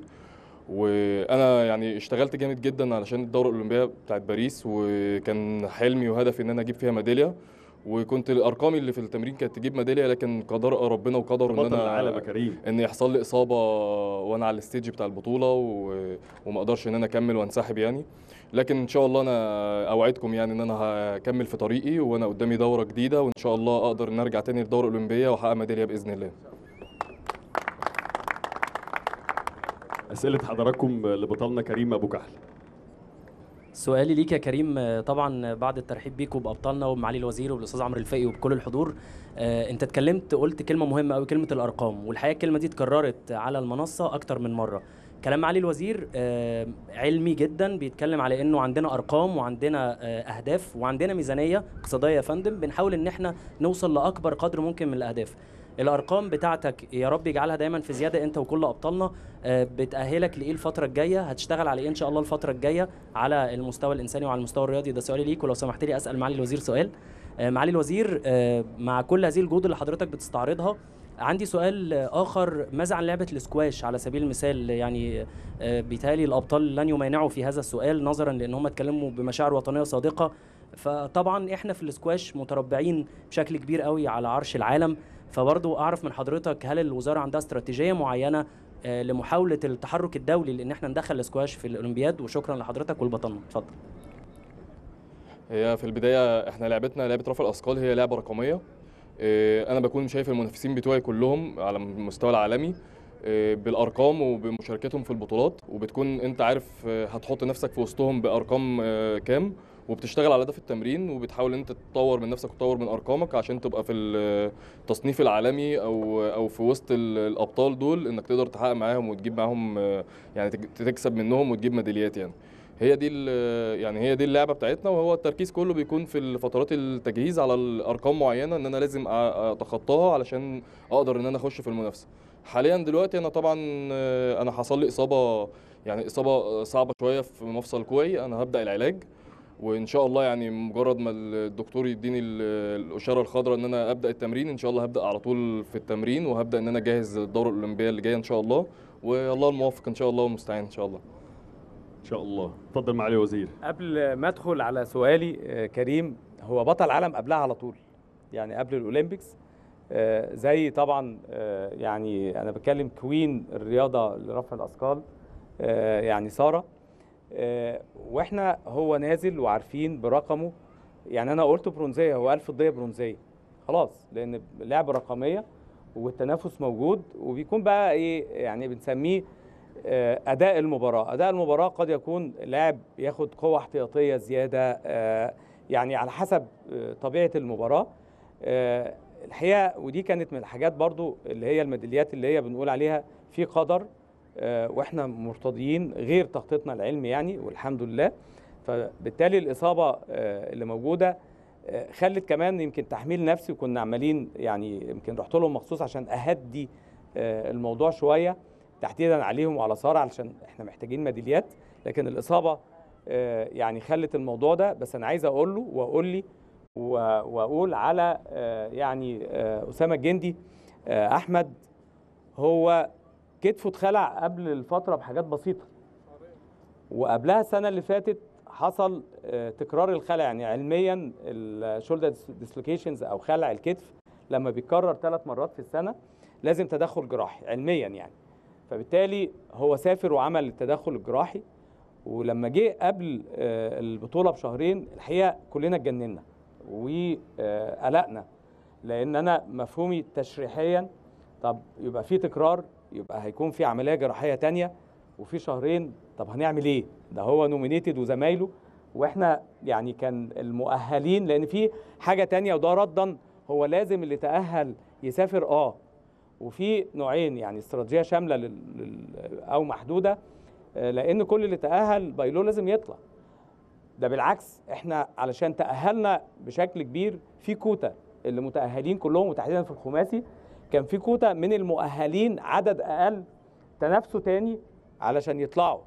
Speaker 14: وانا يعني اشتغلت جامد جدا علشان الدوره الاولمبيه بتاعت باريس وكان حلمي وهدفي ان انا اجيب فيها ميداليه وكنت ارقامي اللي في التمرين كانت تجيب ميداليه لكن قدر ربنا وقدره ان
Speaker 1: بطل
Speaker 14: انا
Speaker 1: العالم يا كريم.
Speaker 14: ان يحصل لي اصابه وانا على الستيج بتاع البطوله و... وما اقدرش ان انا اكمل وانسحب يعني لكن ان شاء الله انا اوعدكم يعني ان انا هكمل في طريقي وانا قدامي دوره جديده وان شاء الله اقدر ان ارجع تاني للدوره الاولمبيه واحقق ميداليه باذن الله
Speaker 1: اسئله حضراتكم لبطلنا كريم ابو كحله
Speaker 15: سؤالي ليك يا كريم آه، طبعا بعد الترحيب بيك وبابطالنا وبمعالي الوزير وبالاستاذ عمرو الفقي وبكل الحضور آه، انت اتكلمت قلت كلمه مهمه قوي كلمه الارقام والحقيقه الكلمه دي اتكررت على المنصه اكتر من مره كلام معالي الوزير آه، علمي جدا بيتكلم على انه عندنا ارقام وعندنا آه، اهداف وعندنا ميزانيه اقتصاديه يا فندم بنحاول ان احنا نوصل لاكبر قدر ممكن من الاهداف الارقام بتاعتك يا رب يجعلها دايما في زياده انت وكل ابطالنا آه، بتاهلك لايه الفتره الجايه هتشتغل على ايه ان شاء الله الفتره الجايه على المستوى الانساني وعلى المستوى الرياضي ده سؤالي ليك ولو سمحت لي اسال معالي الوزير سؤال آه، معالي الوزير آه، مع كل هذه الجهود اللي حضرتك بتستعرضها عندي سؤال آه، اخر ماذا عن لعبه الاسكواش على سبيل المثال يعني آه، بيتهيألي الابطال لن يمانعوا في هذا السؤال نظرا لان هم اتكلموا بمشاعر وطنيه صادقه فطبعا احنا في الاسكواش متربعين بشكل كبير قوي على عرش العالم فبرضو اعرف من حضرتك هل الوزاره عندها استراتيجيه معينه آه، لمحاوله التحرك الدولي لان احنا ندخل الاسكواش في الاولمبياد وشكرا لحضرتك والبطنه اتفضل
Speaker 14: هي في البدايه احنا لعبتنا لعبه رفع الاثقال هي لعبه رقميه إيه، انا بكون شايف المنافسين بتوعي كلهم على المستوى العالمي إيه، بالارقام وبمشاركتهم في البطولات وبتكون انت عارف آه، هتحط نفسك في وسطهم بارقام آه، كام وبتشتغل على ده في التمرين وبتحاول انت تطور من نفسك وتطور من ارقامك عشان تبقى في التصنيف العالمي او او في وسط ال- الابطال دول انك تقدر تحقق معاهم وتجيب معاهم آه، يعني تج- تكسب منهم وتجيب ميداليات يعني هي دي ال- يعني هي دي اللعبه بتاعتنا وهو التركيز كله بيكون في فترات التجهيز على الارقام معينه ان انا لازم أ- اتخطاها علشان اقدر ان انا اخش في المنافسه حاليا دلوقتي انا طبعا آه، انا حصل لي اصابه يعني اصابه صعبه شويه في مفصل كوعي انا هبدا العلاج وان شاء الله يعني مجرد ما الدكتور يديني ال- الاشاره الخضراء ان انا ابدا التمرين ان شاء الله هبدا على طول في التمرين وهبدا ان انا اجهز الدوره الاولمبيه اللي جايه ان شاء الله والله الموفق ان شاء الله والمستعان ان شاء الله
Speaker 1: ان شاء الله اتفضل معالي الوزير
Speaker 2: قبل ما ادخل على سؤالي آه، كريم هو بطل عالم قبلها على طول يعني قبل الاولمبيكس آه، زي طبعا آه، يعني انا بتكلم كوين الرياضه لرفع الاثقال آه، يعني ساره آه، واحنا هو نازل وعارفين برقمه يعني انا قلت برونزيه هو 1000 فضيه برونزيه خلاص لان لعبه رقميه والتنافس موجود وبيكون بقى ايه يعني بنسميه آه، اداء المباراه اداء المباراه قد يكون لاعب ياخد قوه احتياطيه زياده آه، يعني على حسب آه، طبيعه المباراه آه، الحقيقه ودي كانت من الحاجات برضو اللي هي الميداليات اللي هي بنقول عليها في قدر آه، واحنا مرتضيين غير تخطيطنا العلمي يعني والحمد لله فبالتالي الاصابه آه، اللي موجوده آه، خلت كمان يمكن تحميل نفسي وكنا عمالين يعني يمكن رحت لهم مخصوص عشان اهدي آه، الموضوع شويه تحديدا عليهم وعلى ساره علشان احنا محتاجين ميداليات لكن الاصابه آه، يعني خلت الموضوع ده بس انا عايز اقول له واقول لي و- واقول على آه، يعني آه، اسامه الجندي آه، احمد هو كتفه اتخلع قبل الفتره بحاجات بسيطه وقبلها السنه اللي فاتت حصل آه، تكرار الخلع يعني علميا الشولدر ديسلوكيشنز او خلع الكتف لما بيتكرر ثلاث مرات في السنه لازم تدخل جراحي علميا يعني فبالتالي هو سافر وعمل التدخل الجراحي ولما جه قبل آه، البطوله بشهرين الحقيقه كلنا اتجننا وقلقنا لان انا مفهومي تشريحيا طب يبقى في تكرار يبقى هيكون في عمليه جراحيه تانية وفي شهرين طب هنعمل ايه ده هو نومينيتد وزمايله واحنا يعني كان المؤهلين لان في حاجه تانية وده ردا هو لازم اللي تاهل يسافر اه وفي نوعين يعني استراتيجيه شامله لل... لل... او محدوده آه، لان كل اللي تاهل بايلو لازم يطلع ده بالعكس احنا علشان تاهلنا بشكل كبير في كوتا اللي متاهلين كلهم وتحديدا في الخماسي كان في كوتا من المؤهلين عدد اقل تنافسوا تاني علشان يطلعوا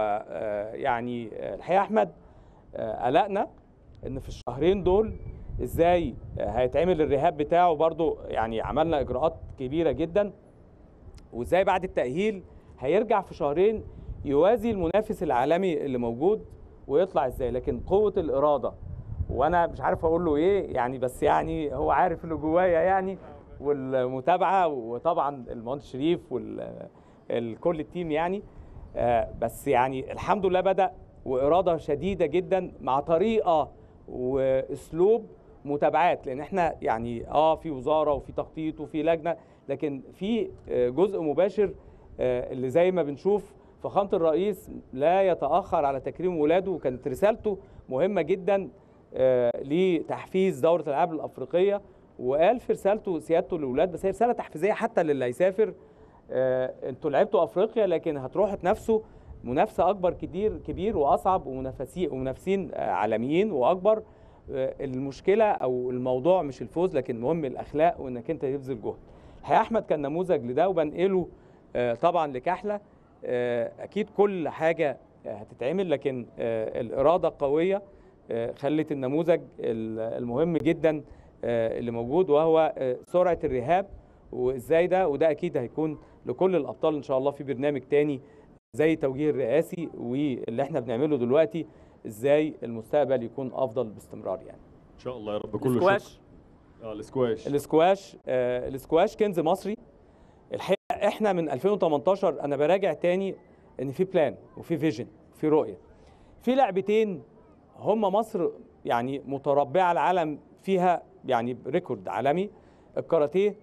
Speaker 2: ويعني الحقيقه احمد آه، قلقنا ان في الشهرين دول ازاي آه، هيتعمل الرهاب بتاعه برضو يعني عملنا اجراءات كبيره جدا وازاي بعد التاهيل هيرجع في شهرين يوازي المنافس العالمي اللي موجود ويطلع ازاي لكن قوه الاراده وانا مش عارف اقول له ايه يعني بس يعني هو عارف اللي جوايا يعني والمتابعه وطبعا المهندس شريف والكل التيم يعني آه، بس يعني الحمد لله بدا واراده شديده جدا مع طريقه واسلوب متابعات لان احنا يعني اه في وزاره وفي تخطيط وفي لجنه لكن في آه، جزء مباشر آه، اللي زي ما بنشوف فخامه الرئيس لا يتاخر على تكريم ولاده وكانت رسالته مهمه جدا آه، لتحفيز دوره الالعاب الافريقيه وقال في رسالته سيادته للولاد بس هي رساله تحفيزيه حتى للي هيسافر آه، انتوا لعبتوا افريقيا لكن هتروحوا تنافسوا منافسه اكبر كتير كبير واصعب ومنافسين ومنافسين آه، عالميين واكبر آه، المشكله او الموضوع مش الفوز لكن مهم الاخلاق وانك انت تبذل جهد الحقيقه احمد كان نموذج لده وبنقله آه، طبعا لكحله آه، اكيد كل حاجه آه، هتتعمل لكن آه، الاراده القويه آه، خلت النموذج ال- المهم جدا آه، اللي موجود وهو آه، سرعه الرهاب وازاي ده وده اكيد هيكون لكل الابطال ان شاء الله في برنامج تاني زي توجيه الرئاسي واللي احنا بنعمله دلوقتي ازاي المستقبل يكون افضل باستمرار يعني
Speaker 1: ان شاء الله يا رب كله
Speaker 2: السكواش.
Speaker 1: شكر اه الاسكواش
Speaker 2: الاسكواش آه الاسكواش كنز مصري الحقيقه احنا من 2018 انا براجع تاني ان في بلان وفي فيجن في رؤيه في لعبتين هم مصر يعني متربعه العالم فيها يعني ريكورد عالمي الكاراتيه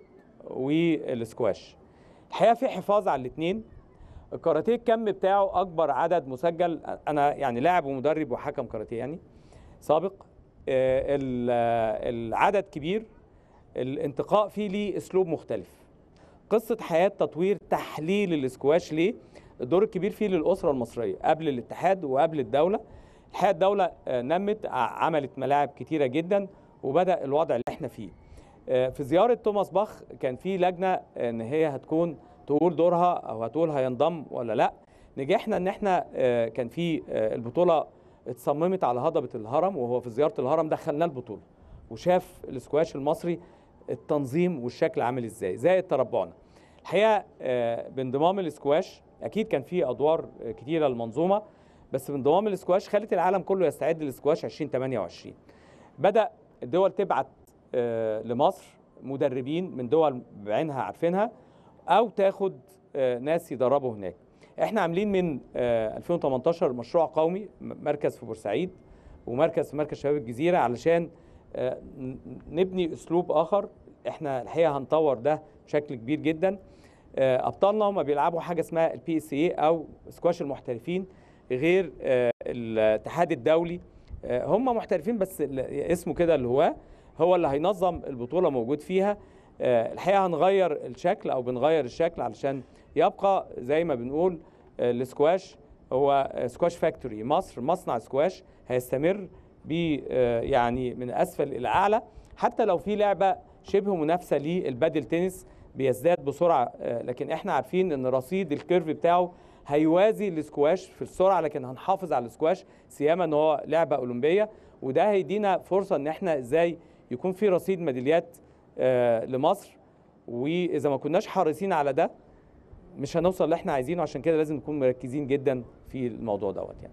Speaker 2: والسكواش الحقيقه في حفاظ على الاثنين الكاراتيه الكم بتاعه اكبر عدد مسجل انا يعني لاعب ومدرب وحكم كاراتيه يعني سابق آه، ال- آه، العدد كبير الانتقاء فيه ليه اسلوب مختلف قصه حياه تطوير تحليل الاسكواش ليه الدور الكبير فيه للاسره المصريه قبل الاتحاد وقبل الدوله الحقيقه الدوله آه، نمت ع- عملت ملاعب كتيره جدا وبدا الوضع اللي احنا فيه آه، في زياره توماس باخ كان في لجنه ان هي هتكون تقول دورها او هتقول هينضم ولا لا نجحنا ان احنا آه، كان في آه، البطوله اتصممت على هضبه الهرم وهو في زياره الهرم دخلنا البطوله وشاف الاسكواش المصري التنظيم والشكل عامل ازاي زائد تربعنا الحقيقه آه، بانضمام الاسكواش اكيد كان في ادوار آه، كتيره للمنظومه بس بانضمام الاسكواش خلت العالم كله يستعد للاسكواش 2028 بدا الدول تبعت آه، لمصر مدربين من دول بعينها عارفينها او تاخد آه، ناس يدربوا هناك احنا عاملين من آه، 2018 مشروع قومي م- مركز في بورسعيد ومركز في مركز شباب الجزيره علشان آه، ن- نبني اسلوب اخر احنا الحقيقه هنطور ده بشكل كبير جدا آه، ابطالنا هم بيلعبوا حاجه اسمها البي اس اي او سكواش المحترفين غير آه، الاتحاد الدولي آه، هم محترفين بس ال- اسمه كده اللي هو هو اللي هينظم البطوله موجود فيها آه، الحقيقه هنغير الشكل او بنغير الشكل علشان يبقى زي ما بنقول آه، السكواش هو آه، سكواش فاكتوري مصر مصنع سكواش هيستمر ب آه، يعني من اسفل الى اعلى حتى لو في لعبه شبه منافسه للبادل تنس بيزداد بسرعه آه، لكن احنا عارفين ان رصيد الكيرف بتاعه هيوازي السكواش في السرعه لكن هنحافظ على السكواش سيما ان هو لعبه اولمبيه وده هيدينا فرصه ان احنا ازاي يكون في رصيد ميداليات آه، لمصر واذا ما كناش حريصين على ده مش هنوصل اللي احنا عايزينه عشان كده لازم نكون مركزين جدا في الموضوع دوت يعني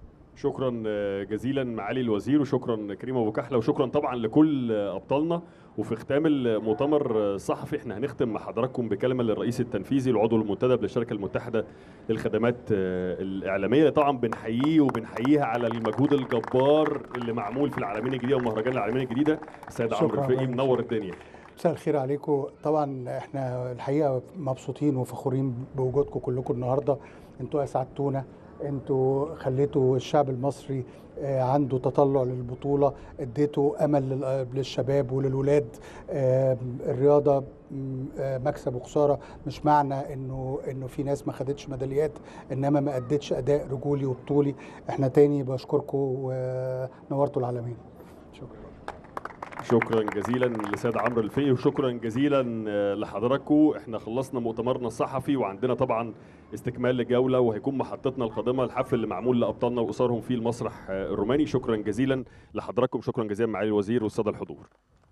Speaker 1: شكرا جزيلا معالي الوزير وشكرا كريم ابو كحله وشكرا طبعا لكل ابطالنا وفي ختام المؤتمر الصحفي احنا هنختم مع حضراتكم بكلمه للرئيس التنفيذي العضو المنتدب للشركه المتحده للخدمات الاعلاميه طبعا بنحييه وبنحييها على المجهود الجبار اللي معمول في العالمين الجديده ومهرجان العالمين الجديده السيد عمرو
Speaker 16: شكراً
Speaker 1: الفقي
Speaker 16: رئيس.
Speaker 1: منور الدنيا
Speaker 16: مساء الخير عليكم طبعا احنا الحقيقه مبسوطين وفخورين بوجودكم كلكم النهارده انتوا اسعدتونا انتوا خليتوا الشعب المصري آه، عنده تطلع للبطوله اديتوا امل لل- للشباب وللولاد آه، الرياضه م، آه، مكسب وخساره مش معنى انه انه في ناس ما خدتش ميداليات انما ما ادتش اداء رجولي وبطولي احنا تاني بشكركم ونورتوا العالمين شكرا
Speaker 1: شكرا جزيلا لسيد عمرو الفقي وشكرا جزيلا آه، لحضراتكم احنا خلصنا مؤتمرنا الصحفي وعندنا طبعا استكمال لجوله وهيكون محطتنا القادمه الحفل اللي معمول لابطالنا واسرهم في المسرح آه، الروماني شكرا جزيلا لحضراتكم شكرا جزيلا معالي الوزير والساده الحضور